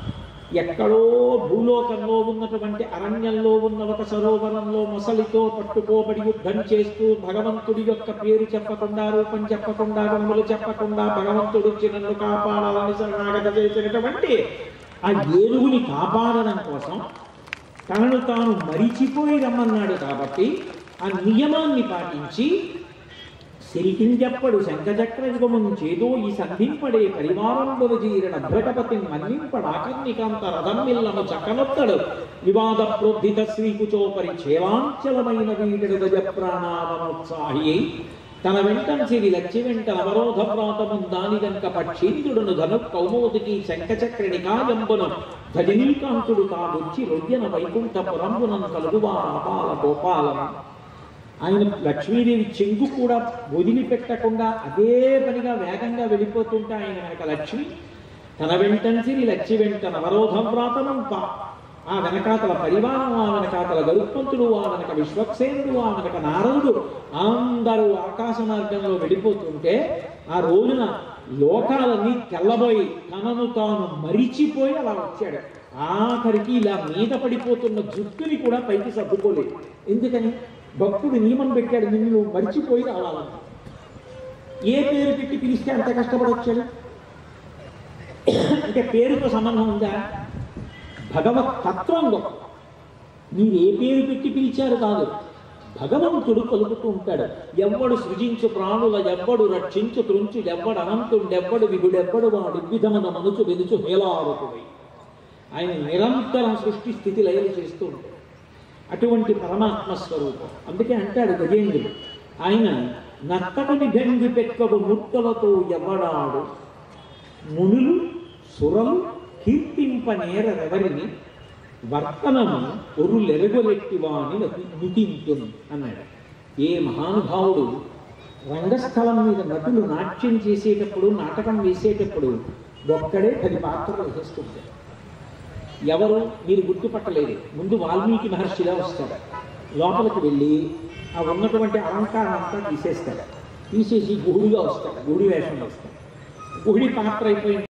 ఎక్కడో భూలోకంలో ఉన్నటువంటి అరణ్యంలో ఉన్న ఒక సరోవరంలో మొసలితో పట్టుకోబడి యుద్ధం చేస్తూ భగవంతుడి యొక్క పేరు చెప్పకుండా రూపం చెప్పకుండా రంగులు చెప్పకుండా భగవంతుడు వచ్చి నన్ను కాపాడాలని శరణాగత చేసినటువంటి ఆ ఏనుగుని కాపాడడం కోసం తనను తాను మరిచిపోయి రమ్మన్నాడు కాబట్టి ఆ నియమాన్ని పాటించి సిరికింజప్పడు శంఖచక్ర యుగమును చేదో ఈ సంధింపడే పరివారంబులు జీరణ భ్రటపతి మన్నింపడాకర్ణికాంత రథమిల్లము చక్కనొత్తడు వివాద ప్రోద్ధిత శ్రీకుచోపరి చేలాంచలమైన వీడడు గజ ప్రాణావనోత్సాహి తన వెంటం సిరి లక్ష్య వెంట అవరోధ ప్రాతమున్ దాని గంక పక్షీంద్రుడును ధను కౌమోదికి శంఖచక్రిని కాయంబును ధజనీకాంతుడు తాగొచ్చి రొయ్యన వైకుంఠపురంబునం కలుగువారాపాల గోపాలం ఆయన లక్ష్మీదేవి చెంగు కూడా వదిలిపెట్టకుండా అదే పనిగా వేగంగా వెళ్ళిపోతుంటే ఆయన వెనక లక్ష్మి తన వెంటన్సిరి లక్ష్మి వెంట నవరోధం వ్రాతమంత ఆ వెనకాతల పరివారం ఆ వెనకాతల గరుత్మంతుడు ఆ వెనక విశ్వక్సేనుడు ఆ వెనక నారదుడు అందరూ ఆకాశ మార్గంలో వెళ్ళిపోతుంటే ఆ రోజున లోకాలన్నీ తెల్లబోయి తనను తాను మరిచిపోయి అలా వచ్చాడు ఆఖరికి ఇలా మీద పడిపోతున్న జుట్టుని కూడా పైకి సర్దుకోలేదు ఎందుకని భక్తుడు నియమం పెట్టాడు నిన్ను నువ్వు మరిచిపోయి రావాలని ఏ పేరు పెట్టి పిలిస్తే అంత కష్టపడి వచ్చాడు అంటే పేరుతో సంబంధం ఉందా భగవత్ తత్వం గొప్ప మీరు ఏ పేరు పెట్టి పిలిచారు కాదు భగవంతుడు పలుకుతూ ఉంటాడు ఎవ్వడు సృజించు ప్రాణుల ఎవ్వడు రక్షించు త్రుంచు ఎవ్వడు అనంతుండెవ్వడు విగుడెవ్వడు వాడు విధమున మనుచు వెలుచు హేలారకుడై ఆయన నిరంతరం సృష్టి స్థితి లయలు చేస్తూ ఉంటాడు అటువంటి పరమాత్మ స్వరూపం అందుకే అంటాడు గజేంద్రుడు ఆయన నత్తకుని భంగి పెక్కడు ముక్కలతో ఎవడాడు మునులు సురలు కీర్తింపనేరెవరిని వర్తనము ఒరులెరగొలెట్టివాని నుతింతును అన్నాడు ఏ మహానుభావుడు రంగస్థలం మీద నటులు నాట్యం చేసేటప్పుడు నాటకం వేసేటప్పుడు ఒక్కడే పది పాత్రలు వేసేస్తుంటాడు ఎవరు మీరు గుర్తుపట్టలేదు ముందు వాల్మీకి మహర్షిలా వస్తాడు లోపలికి వెళ్ళి ఆ ఉన్నటువంటి అలంకారం అంతా తీసేస్తాడు తీసేసి గుహుడిగా వస్తాడు గుహుడి వేషంలో వస్తాడు గుహుడి పాత్ర అయిపోయిన